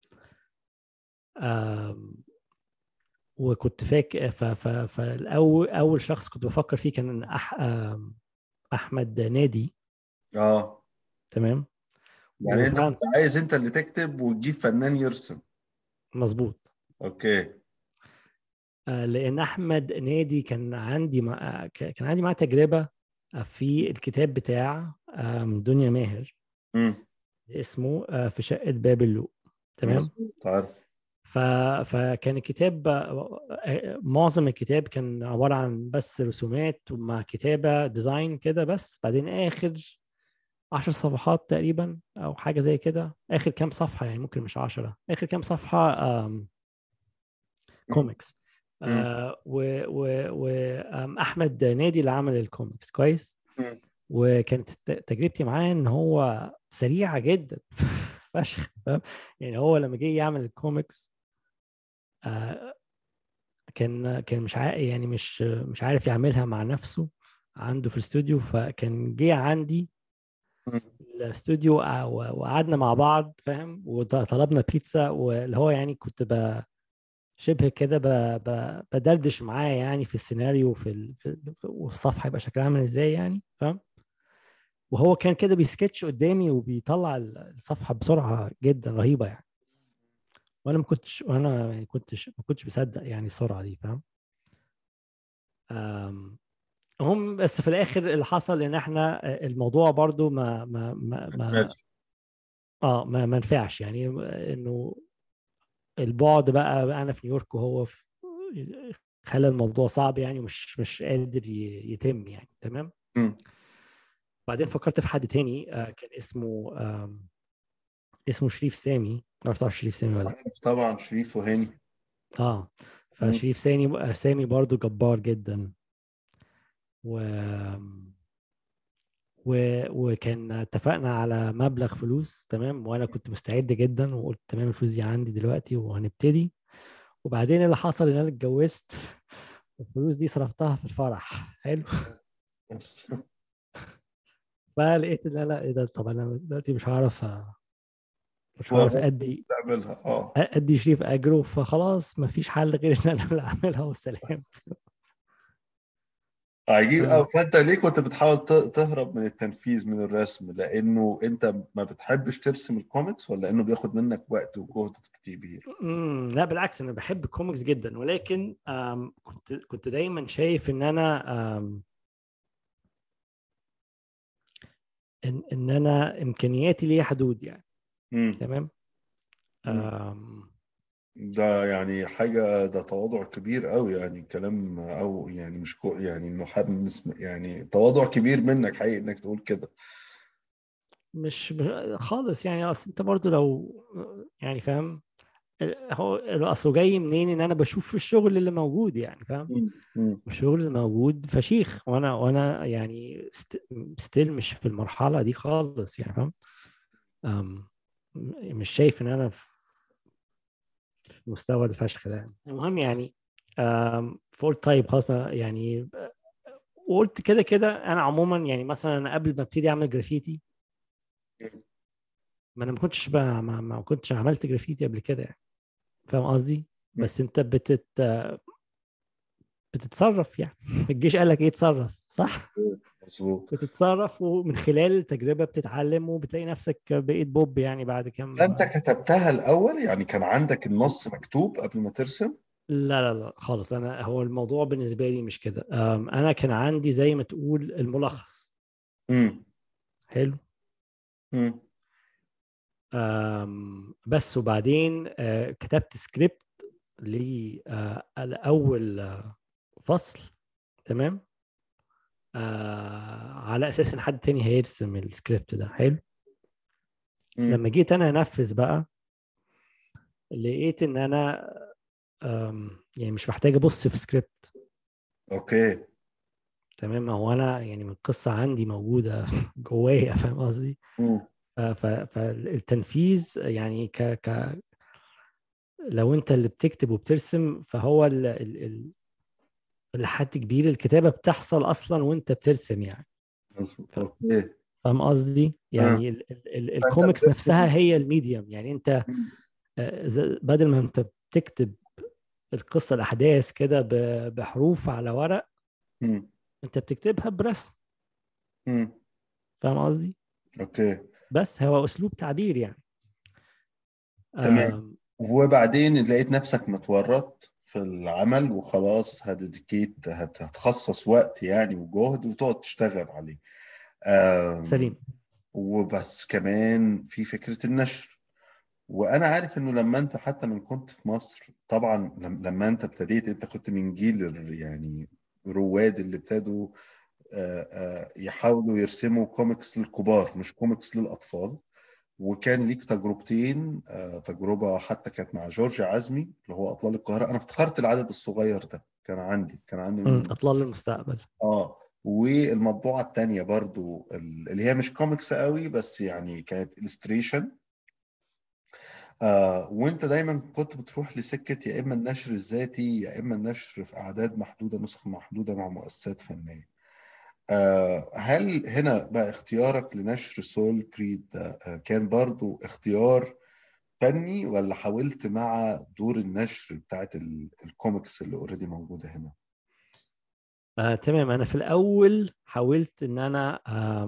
وكنت فاكر فالاول اول شخص كنت بفكر فيه كان أح... احمد نادي اه تمام يعني انت كنت عايز انت اللي تكتب وتجيب فنان يرسم مظبوط اوكي لان احمد نادي كان عندي مع... كان عندي معاه تجربه في الكتاب بتاع دنيا ماهر م. اسمه في شقه باب اللوق تمام عارف ف... فكان الكتاب معظم الكتاب كان عباره عن بس رسومات ومع كتابه ديزاين كده بس بعدين اخر عشر صفحات تقريبا او حاجه زي كده اخر كام صفحه يعني ممكن مش عشرة اخر كام صفحه كوميكس آه واحمد نادي اللي عمل الكوميكس كويس وكانت تجربتي معاه ان هو سريعه جدا فشخ يعني هو لما جه يعمل الكوميكس آه كان كان مش عارف يعني مش مش عارف يعملها مع نفسه عنده في الاستوديو فكان جه عندي الاستوديو وقعدنا مع بعض فاهم وطلبنا بيتزا واللي هو يعني كنت ب شبه كده بدردش معاه يعني في السيناريو في ال... في والصفحه يبقى شكلها عامل ازاي يعني فاهم وهو كان كده بيسكتش قدامي وبيطلع الصفحه بسرعه جدا رهيبه يعني وانا ما كنتش وانا يعني كنتش ما كنتش مصدق يعني السرعه دي فاهم هم بس في الاخر اللي حصل ان احنا الموضوع برضو ما ما ما, ما اه ما ما نفعش يعني انه البعد بقى انا في نيويورك وهو في خلى الموضوع صعب يعني مش مش قادر يتم يعني تمام م. بعدين فكرت في حد تاني كان اسمه اسمه شريف سامي ما تعرف شريف سامي ولا طبعا شريف وهاني اه فشريف سامي سامي برضو جبار جدا و و... وكان اتفقنا على مبلغ فلوس تمام وانا كنت مستعد جدا وقلت تمام الفلوس دي عندي دلوقتي وهنبتدي وبعدين اللي حصل ان انا اتجوزت الفلوس دي صرفتها في الفرح حلو فلقيت ان انا ايه ده طب انا دلوقتي مش هعرف مش هعرف ادي تعملها اه ادي شريف اجره فخلاص ما فيش حل غير ان انا اللي اعملها والسلام عجيب أو فانت ليه كنت بتحاول تهرب من التنفيذ من الرسم لانه انت ما بتحبش ترسم الكوميكس ولا انه بياخد منك وقت وجهد كتير امم لا بالعكس انا بحب الكوميكس جدا ولكن كنت كنت دايما شايف ان انا ان ان انا امكانياتي ليها حدود يعني مم. تمام ده يعني حاجة ده تواضع كبير قوي يعني كلام أو يعني مش كو يعني إنه حد نسمع يعني تواضع كبير منك حقيقي إنك تقول كده مش خالص يعني أصل أنت برضو لو يعني فاهم هو اصله جاي منين ان انا بشوف الشغل اللي موجود يعني فاهم الشغل اللي موجود فشيخ وانا وانا يعني ستيل مش في المرحله دي خالص يعني فاهم مش شايف ان انا في مستوى الفشخ ده المهم يعني فقلت طيب خلاص يعني وقلت كده كده انا عموما يعني مثلا قبل ما ابتدي اعمل جرافيتي ما انا ما كنتش ما, ما كنتش عملت جرافيتي قبل كده يعني فاهم قصدي؟ بس انت بتت بتتصرف يعني الجيش قال لك ايه تصرف صح؟ مظبوط بتتصرف ومن خلال التجربه بتتعلم وبتلاقي نفسك بقيت بوب يعني بعد كام انت كتبتها الاول يعني كان عندك النص مكتوب قبل ما ترسم لا لا لا خالص انا هو الموضوع بالنسبه لي مش كده انا كان عندي زي ما تقول الملخص امم حلو امم بس وبعدين كتبت سكريبت لأول فصل تمام آه على اساس ان حد تاني هيرسم السكريبت ده حلو مم. لما جيت انا انفذ بقى لقيت ان انا يعني مش محتاج ابص في سكريبت اوكي تمام هو انا يعني من القصه عندي موجوده جوايا فاهم قصدي؟ فالتنفيذ يعني ك ك لو انت اللي بتكتب وبترسم فهو ال ال لحد كبير الكتابه بتحصل اصلا وانت بترسم يعني مظبوط اوكي فاهم قصدي؟ يعني ال ال الكوميكس نفسها هي الميديم يعني انت بدل ما انت بتكتب القصه الاحداث كده بحروف على ورق م. انت بتكتبها برسم م. فاهم قصدي؟ اوكي بس هو اسلوب تعبير يعني تمام وبعدين لقيت نفسك متورط في العمل وخلاص هتديكيت هتخصص وقت يعني وجهد وتقعد تشتغل عليه سليم وبس كمان في فكرة النشر وانا عارف انه لما انت حتى من كنت في مصر طبعا لما انت ابتديت انت كنت من جيل يعني رواد اللي ابتدوا يحاولوا يرسموا كوميكس للكبار مش كوميكس للاطفال وكان ليك تجربتين تجربه حتى كانت مع جورج عزمي اللي هو اطلال القاهره انا افتكرت العدد الصغير ده كان عندي كان عندي من اطلال المستقبل اه والمطبوعه الثانيه برضو اللي هي مش كوميكس قوي بس يعني كانت الستريشن آه وانت دايما كنت بتروح لسكه يا اما النشر الذاتي يا اما النشر في اعداد محدوده نسخ محدوده مع مؤسسات فنيه آه هل هنا بقى اختيارك لنشر سول كريد آه كان برضو اختيار فني ولا حاولت مع دور النشر بتاعت الكوميكس اللي اوريدي موجوده هنا آه، تمام انا في الاول حاولت ان انا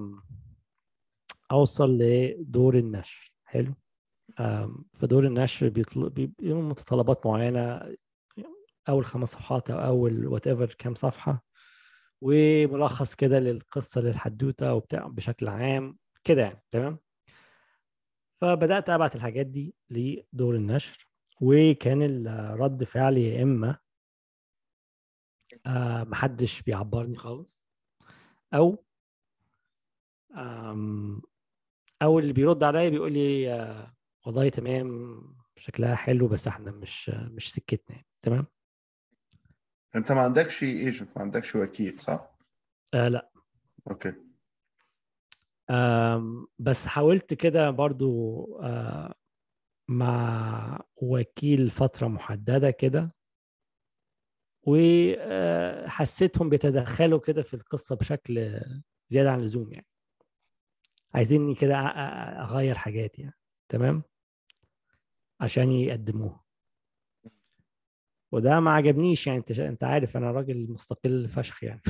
اوصل لدور النشر حلو فدور النشر بيطلب متطلبات معينه اول خمس صفحات او اول وات ايفر كام صفحه وملخص كده للقصه للحدوته وبتاع بشكل عام كده يعني تمام فبدات ابعت الحاجات دي لدور النشر وكان الرد فعل يا اما آه محدش بيعبرني خالص او او اللي بيرد عليا بيقول لي آه والله تمام شكلها حلو بس احنا مش مش سكتنا يعني تمام انت ما عندكش ايجنت ما عندكش وكيل صح؟ آه لا اوكي آم بس حاولت كده برضو آه مع وكيل فترة محددة كده وحسيتهم بيتدخلوا كده في القصة بشكل زيادة عن اللزوم يعني عايزيني كده أغير حاجات يعني تمام عشان يقدموها وده ما عجبنيش يعني انت انت عارف انا راجل مستقل فشخ يعني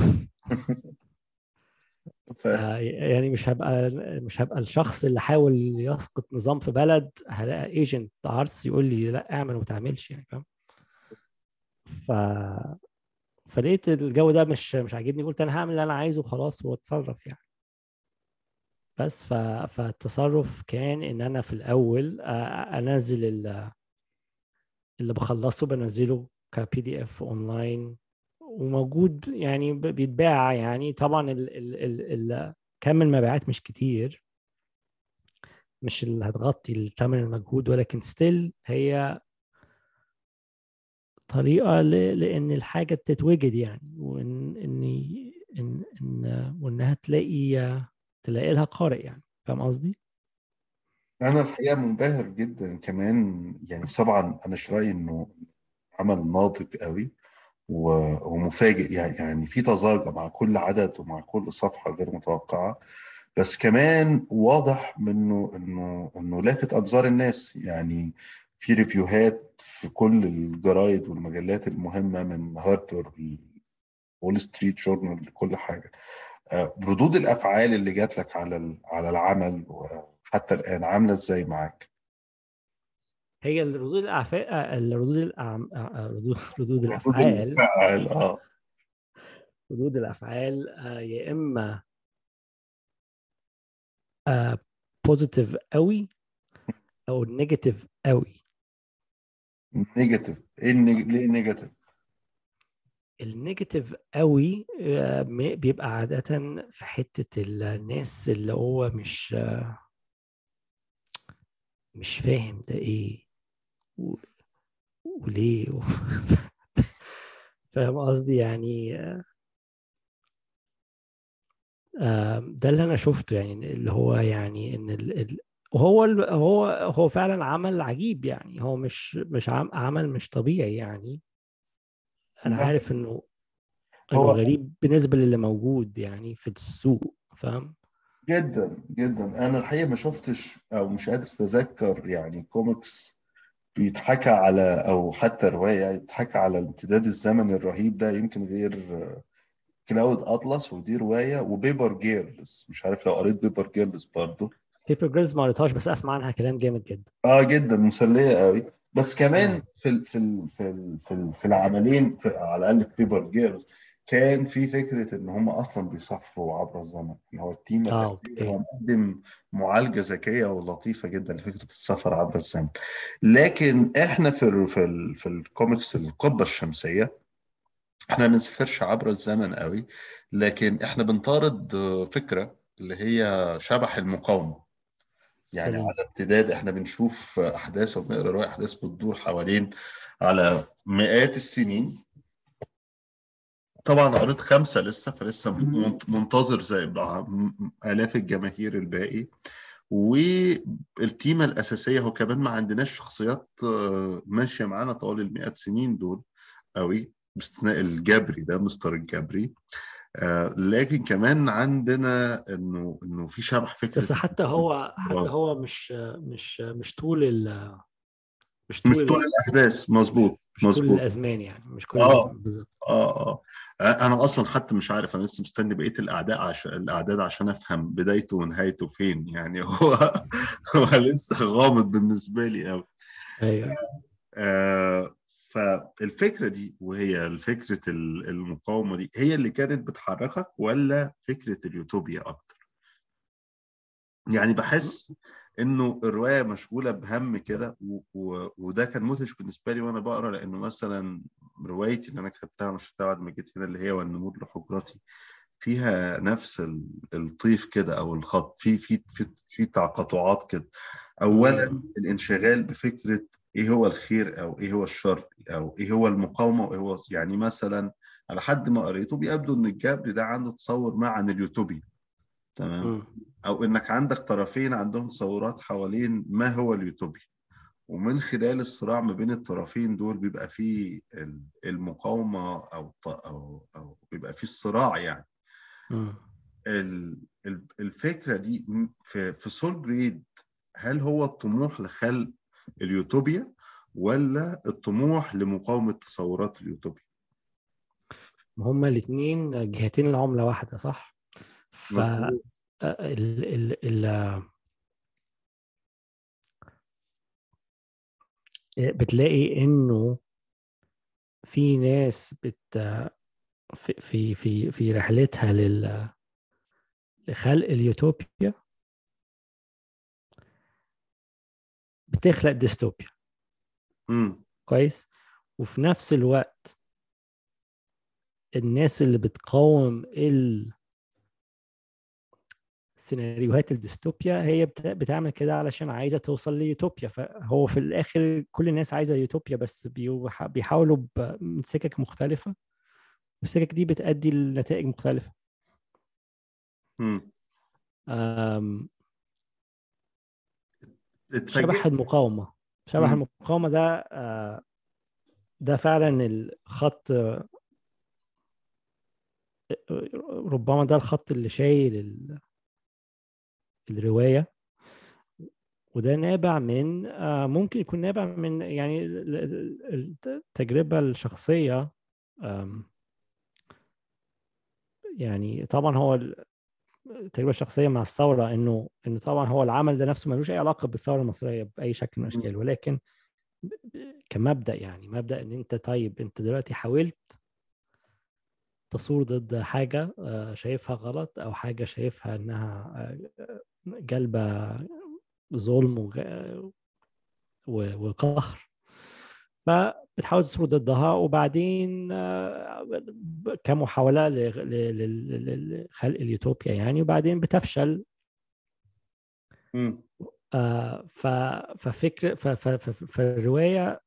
ف... يعني مش هبقى مش هبقى الشخص اللي حاول يسقط نظام في بلد هلاقي ايجنت عرس يقول لي لا اعمل وما تعملش يعني فاهم ف فلقيت الجو ده مش مش عاجبني قلت انا هعمل اللي انا عايزه وخلاص واتصرف يعني بس ف... فالتصرف كان ان انا في الاول انزل اللي بخلصه بنزله كبي دي اف اونلاين وموجود يعني بيتباع يعني طبعا ال ال ال كم المبيعات مش كتير مش اللي هتغطي الثمن المجهود ولكن ستيل هي طريقة لأن الحاجة تتوجد يعني وإن إن إن, إن وإنها تلاقي تلاقي لها قارئ يعني فاهم قصدي؟ أنا الحقيقة منبهر جدا كمان يعني طبعا أنا رأيي إنه عمل ناضج قوي ومفاجئ يعني يعني في تزاجة مع كل عدد ومع كل صفحة غير متوقعة بس كمان واضح منه انه انه لافت انظار الناس يعني في ريفيوهات في كل الجرايد والمجلات المهمة من هاربر وول ستريت جورنال لكل حاجة ردود الافعال اللي جات لك على على العمل وحتى الان عامله ازاي معاك؟ هي الردود الافعال الردود الأعم... ردود ردود الافعال اه ردود الافعال يا اما بوزيتيف قوي او نيجاتيف قوي نيجاتيف ايه ليه نيجاتيف؟ النيجاتيف قوي بيبقى عادة في حتة الناس اللي هو مش مش فاهم ده ايه و... وليه و... فاهم قصدي يعني ده اللي انا شفته يعني اللي هو يعني ان ال... ال... وهو ال... هو هو فعلا عمل عجيب يعني هو مش مش عمل مش طبيعي يعني انا عارف انه انه هو غريب بالنسبه للي موجود يعني في السوق فاهم جدا جدا انا الحقيقه ما شفتش او مش قادر اتذكر يعني كوميكس بيتحكى على او حتى روايه يعني بيتحكى على الامتداد الزمني الرهيب ده يمكن غير كلاود اطلس ودي روايه وبيبر جيرلز مش عارف لو قريت بيبر جيرلز برضه بيبر جريلز ما قريتهاش بس اسمع عنها كلام جامد جدا اه جدا مسليه قوي بس كمان في ال في ال في ال في, ال في العملين في على الاقل في بيبر جيرلز كان في فكره ان هم اصلا بيسافروا عبر الزمن ان هو التيم اه الاساسي اوكي هو مقدم معالجه ذكيه ولطيفه جدا لفكره السفر عبر الزمن لكن احنا في ال في ال في الكوميكس القبه الشمسيه احنا ما بنسافرش عبر الزمن قوي لكن احنا بنطارد فكره اللي هي شبح المقاومه يعني سليم على امتداد احنا بنشوف احداث وبنقرا رواية احداث بتدور حوالين على مئات السنين طبعا قريت خمسه لسه فلسه منت- منتظر زي مع الاف الجماهير الباقي والتيمه الاساسيه هو كمان ما عندناش شخصيات آه، ماشيه معانا طوال المئات سنين دول قوي باستثناء الجبري ده مستر الجبري آه، لكن كمان عندنا انه انه في شبح فكره بس حتى هو حتى الاستمرار. هو مش مش مش طول ال مش مش طول طول ال- الاحداث مظبوط مش طول مظبوط الازمان يعني مش كل اه الازمان بالظبط اه اه انا اصلا حتى مش عارف انا لسه مستني بقيه الاعداء عشان الاعداد عشان افهم بدايته ونهايته فين يعني هو هو لسه غامض بالنسبه لي قوي ايوه آه فالفكره دي وهي فكره ال- المقاومه دي هي اللي كانت بتحركك ولا فكره اليوتوبيا اكتر يعني بحس انه الروايه مشغوله بهم كده و- و- وده كان مدهش بالنسبه لي وانا بقرا لانه مثلا روايتي اللي انا كتبتها ونشرتها بعد ما جيت هنا اللي هي والنمور لحجرتي فيها نفس ال- الطيف كده او الخط في في في في تقاطعات كده اولا مم. الانشغال بفكره ايه هو الخير او ايه هو الشر او ايه هو المقاومه وايه هو يعني مثلا على حد ما قريته بيبدو ان الجبر ده عنده تصور ما عن اليوتوبيا تمام مم. او انك عندك طرفين عندهم تصورات حوالين ما هو اليوتوبيا ومن خلال الصراع ما بين الطرفين دول بيبقى فيه ال- المقاومه او الط- او او بيبقى فيه الصراع يعني مم. ال- ال- الفكره دي م- في في سول جريد هل هو الطموح لخلق اليوتوبيا ولا الطموح لمقاومه تصورات اليوتوبيا؟ هما الاثنين جهتين العملة واحدة صح؟ ف مظبوط. ال ال ال بتلاقي انه في ناس بت في في في في رحلتها لل لخلق اليوتوبيا بتخلق ديستوبيا امم كويس وفي نفس الوقت الناس اللي بتقاوم ال سيناريوهات الديستوبيا هي بت- بتعمل كده علشان عايزه توصل ليوتوبيا فهو في الاخر كل الناس عايزه يوتوبيا بس بيوح- بيحاولوا ب- من سكك مختلفه والسكك دي بتؤدي لنتائج مختلفه امم أم، اتفاجئت شبح المقاومه شبح مم. المقاومه ده آه، ده فعلا الخط آه، ربما ده الخط اللي شايل ال- الروايه وده نابع من آه، ممكن يكون نابع من يعني ال- ال- التجربة الشخصية آم، يعني طبعا هو ال- التجربة الشخصية مع الثورة انه انه طبعا هو العمل ده نفسه ملوش اي علاقة بالثورة المصرية بأي شكل من الاشكال ولكن ب- ب- كمبدأ يعني مبدأ ان انت طيب انت دلوقتي حاولت تصور ضد حاجة آه، شايفها غلط او حاجة شايفها انها آه، جلبة ظلم وغ- و- وقهر فبتحاول تصور ضدها وبعدين آه، ب- كمحاولة ل- ل- ل- ل- لخلق اليوتوبيا يعني وبعدين بتفشل امم آه، ف- ففكر ف- ف- ف- فالرواية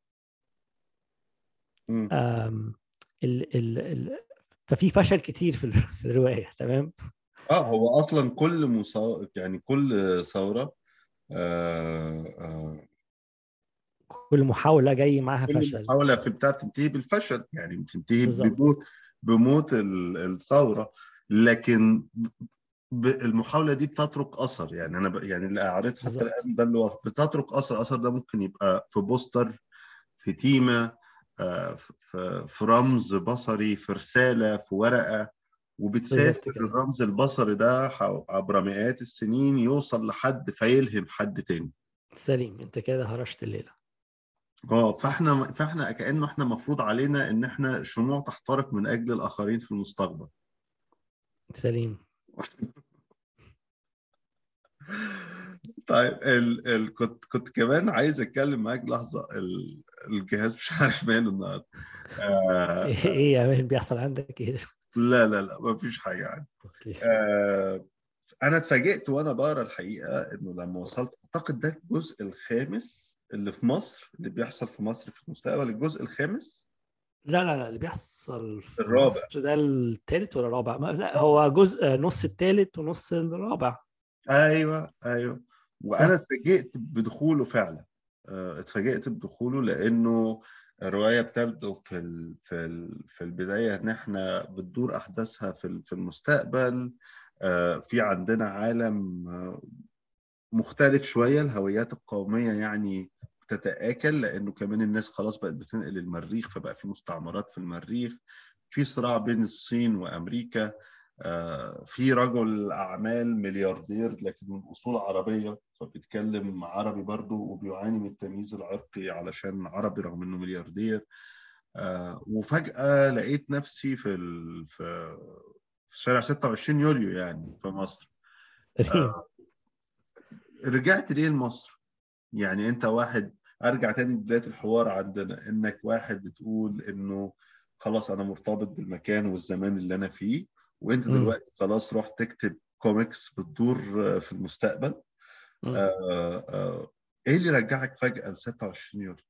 امم آم، ال ال ال ففي فشل كتير في ال- في الرواية تمام اه هو اصلا كل مصا... يعني كل ثوره آه آه كل محاولة جاي معاها كل فشل محاوله في بتاع تنتهي بالفشل يعني بتنتهي بالظبط. بموت بموت ال- الثوره لكن ب... المحاوله دي بتترك اثر يعني انا ب... يعني اللي قريت حتى بالظبط. الان ده اللي هو بتترك اثر اثر ده ممكن يبقى في بوستر في تيمه آه، في في رمز بصري في رساله في ورقه وبتسافر الرمز البصري ده عبر مئات السنين يوصل لحد فيلهم حد تاني سليم انت كده هرشت الليله اه فاحنا فاحنا كانه احنا مفروض علينا ان احنا شموع تحترق من اجل الاخرين في المستقبل سليم طيب ال... ال... كنت كنت كمان عايز اتكلم معاك لحظه ال... الجهاز مش عارف ماله النهارده آه... ايه يا مان بيحصل عندك ايه لا لا لا ما فيش حاجه عندي آه... انا اتفاجئت وانا بقرا الحقيقه انه لما وصلت اعتقد ده الجزء الخامس اللي في مصر اللي بيحصل في مصر في المستقبل الجزء الخامس لا لا لا اللي بيحصل في الرابع. مصر ده الثالث ولا الرابع؟ لا هو جزء نص الثالث ونص الرابع ايوه ايوه وانا اتفاجئت بدخوله فعلا اتفاجئت بدخوله لانه الروايه بتبدو في ال في ال في البدايه ان احنا بتدور احداثها في في المستقبل في عندنا عالم مختلف شويه الهويات القوميه يعني تتآكل لانه كمان الناس خلاص بقت بتنقل المريخ فبقى في مستعمرات في المريخ في صراع بين الصين وامريكا في رجل اعمال ملياردير لكن من اصول عربيه فبيتكلم عربي برضه وبيعاني من التمييز العرقي علشان عربي رغم انه ملياردير وفجاه لقيت نفسي في ال... في في شارع 26 يوليو يعني في مصر رجعت ليه لمصر يعني انت واحد ارجع تاني لبدايه الحوار عندنا انك واحد بتقول انه خلاص انا مرتبط بالمكان والزمان اللي انا فيه وانت م. دلوقتي خلاص رحت تكتب كوميكس بتدور في المستقبل آه آه ايه اللي رجعك فجاه ل 26 يوليو؟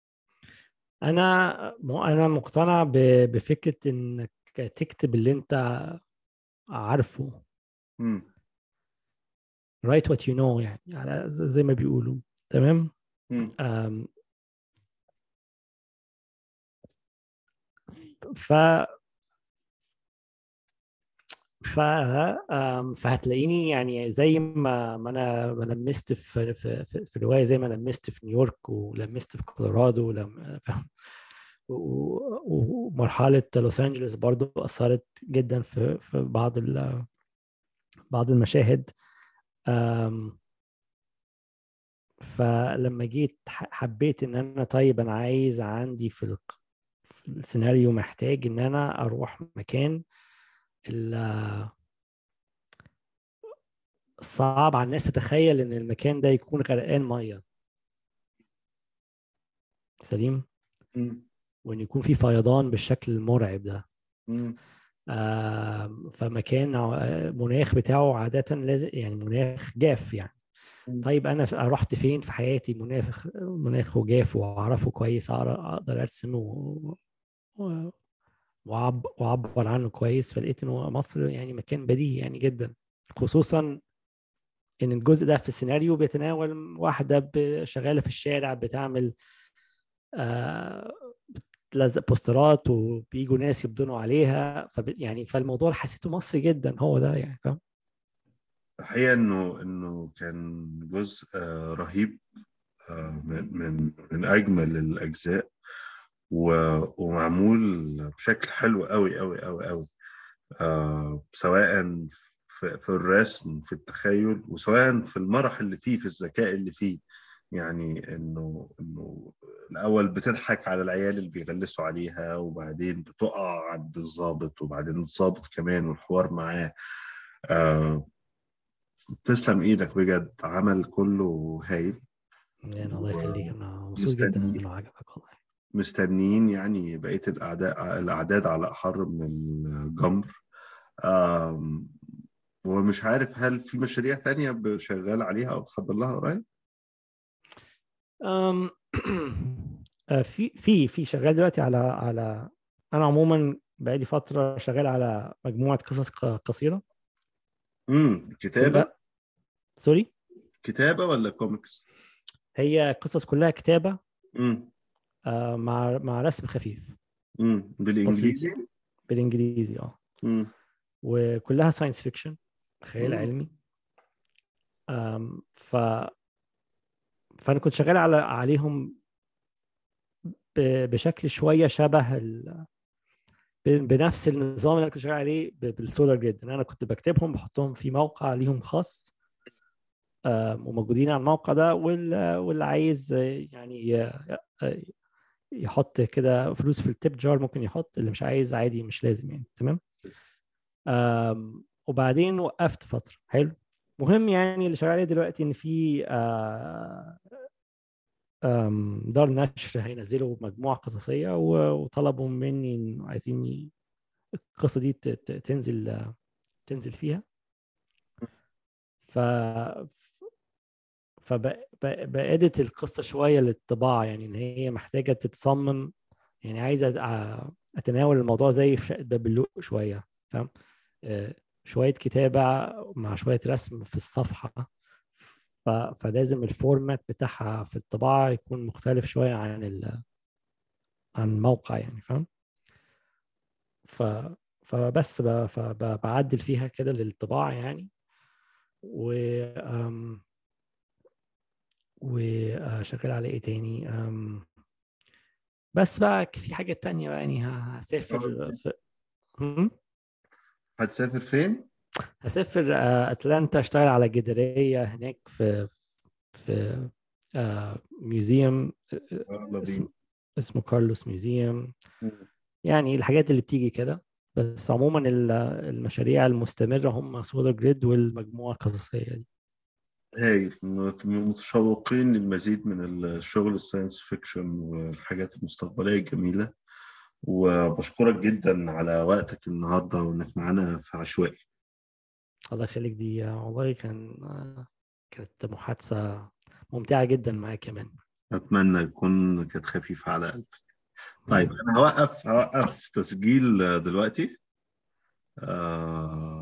انا انا مقتنع بفكره انك تكتب اللي انت عارفه م. write what you know يعني على زي ما بيقولوا تمام م. ف ف فهتلاقيني يعني زي ما ما انا ما لمست في في في, في الروايه زي ما لمست في نيويورك ولمست في كولورادو ولم ومرحله لوس انجلوس برضو اثرت جدا في في بعض بعض المشاهد فلما جيت حبيت ان انا طيب انا عايز عندي في, في السيناريو محتاج ان انا اروح مكان صعب على الناس تتخيل ان المكان ده يكون غرقان ميه سليم وان يكون في فيضان بالشكل المرعب ده آه فمكان مناخ بتاعه عادة لازم يعني مناخ جاف يعني طيب انا رحت فين في حياتي مناخ مناخه جاف واعرفه كويس اقدر ارسمه و... وعبر عنه كويس فلقيت انه مصر يعني مكان بديهي يعني جدا خصوصا ان الجزء ده في السيناريو بيتناول واحده شغاله في الشارع بتعمل آه بتلزق بوسترات وبيجوا ناس يبدنوا عليها فب يعني فالموضوع حسيته مصري جدا هو ده يعني فاهم الحقيقه انه انه كان جزء آه رهيب آه من من من اجمل الاجزاء ومعمول بشكل حلو قوي قوي قوي قوي آه سواء في, في الرسم في التخيل وسواء في المرح اللي فيه في الذكاء اللي فيه يعني انه انه الاول بتضحك على العيال اللي بيغلسوا عليها وبعدين بتقع عند الضابط وبعدين الضابط كمان والحوار معاه آه تسلم ايدك بجد عمل كله هايل يعني الله يخليك انا مبسوط جدا انه عجبك والله مستنيين يعني بقيه الاعداء الاعداد على احر من الجمر ومش عارف هل في مشاريع تانية شغال عليها او تحضر لها قريب؟ في في في شغال دلوقتي على على انا عموما بقالي فتره شغال على مجموعه قصص قصيره امم كتابه سوري كتابه ولا كوميكس هي قصص كلها كتابه امم آه مع مع رسم خفيف امم بالانجليزي بالانجليزي اه امم وكلها ساينس فيكشن خيال مم. علمي آم ف فانا كنت شغال على عليهم ب... بشكل شويه شبه ال... بنفس النظام اللي انا كنت شغال عليه بالسولار جريد انا كنت بكتبهم بحطهم في موقع ليهم خاص وموجودين على الموقع ده واللي عايز يعني يحط كده فلوس في التيب جار ممكن يحط اللي مش عايز عادي مش لازم يعني تمام وبعدين وقفت فتره حلو مهم يعني اللي شغال عليه دلوقتي ان في دار نشر هينزلوا مجموعه قصصيه وطلبوا مني انه عايزين القصه دي تنزل تنزل فيها ف فبقدت القصه شويه للطباعه يعني ان هي محتاجه تتصمم يعني عايزه اتناول الموضوع زي في شقه باب اللوق شويه فاهم آه، شويه كتابه مع شويه رسم في الصفحه فلازم الفورمات بتاعها في الطباعه يكون مختلف شويه عن ال... عن الموقع يعني فاهم ف فبس بعدل فيها كده للطباعه يعني و وشغال على ايه تاني بس بقى في حاجة تانية بقى يعني هسافر في... هتسافر فين؟ هسافر آه، اتلانتا اشتغل على جدارية هناك في في ميوزيوم آه، اسمه اسمه كارلوس ميوزيوم يعني الحاجات اللي بتيجي كده بس عموما المشاريع المستمرة هم سولار جريد والمجموعة القصصية دي هايل متشوقين للمزيد من الشغل الساينس فيكشن والحاجات المستقبلية الجميلة وبشكرك جدا على وقتك النهاردة وانك معانا في عشوائي الله يخليك دي والله كان كانت محادثة ممتعة جدا معاك كمان أتمنى يكون كانت خفيفة على قلبك طيب أنا هوقف هوقف تسجيل دلوقتي آه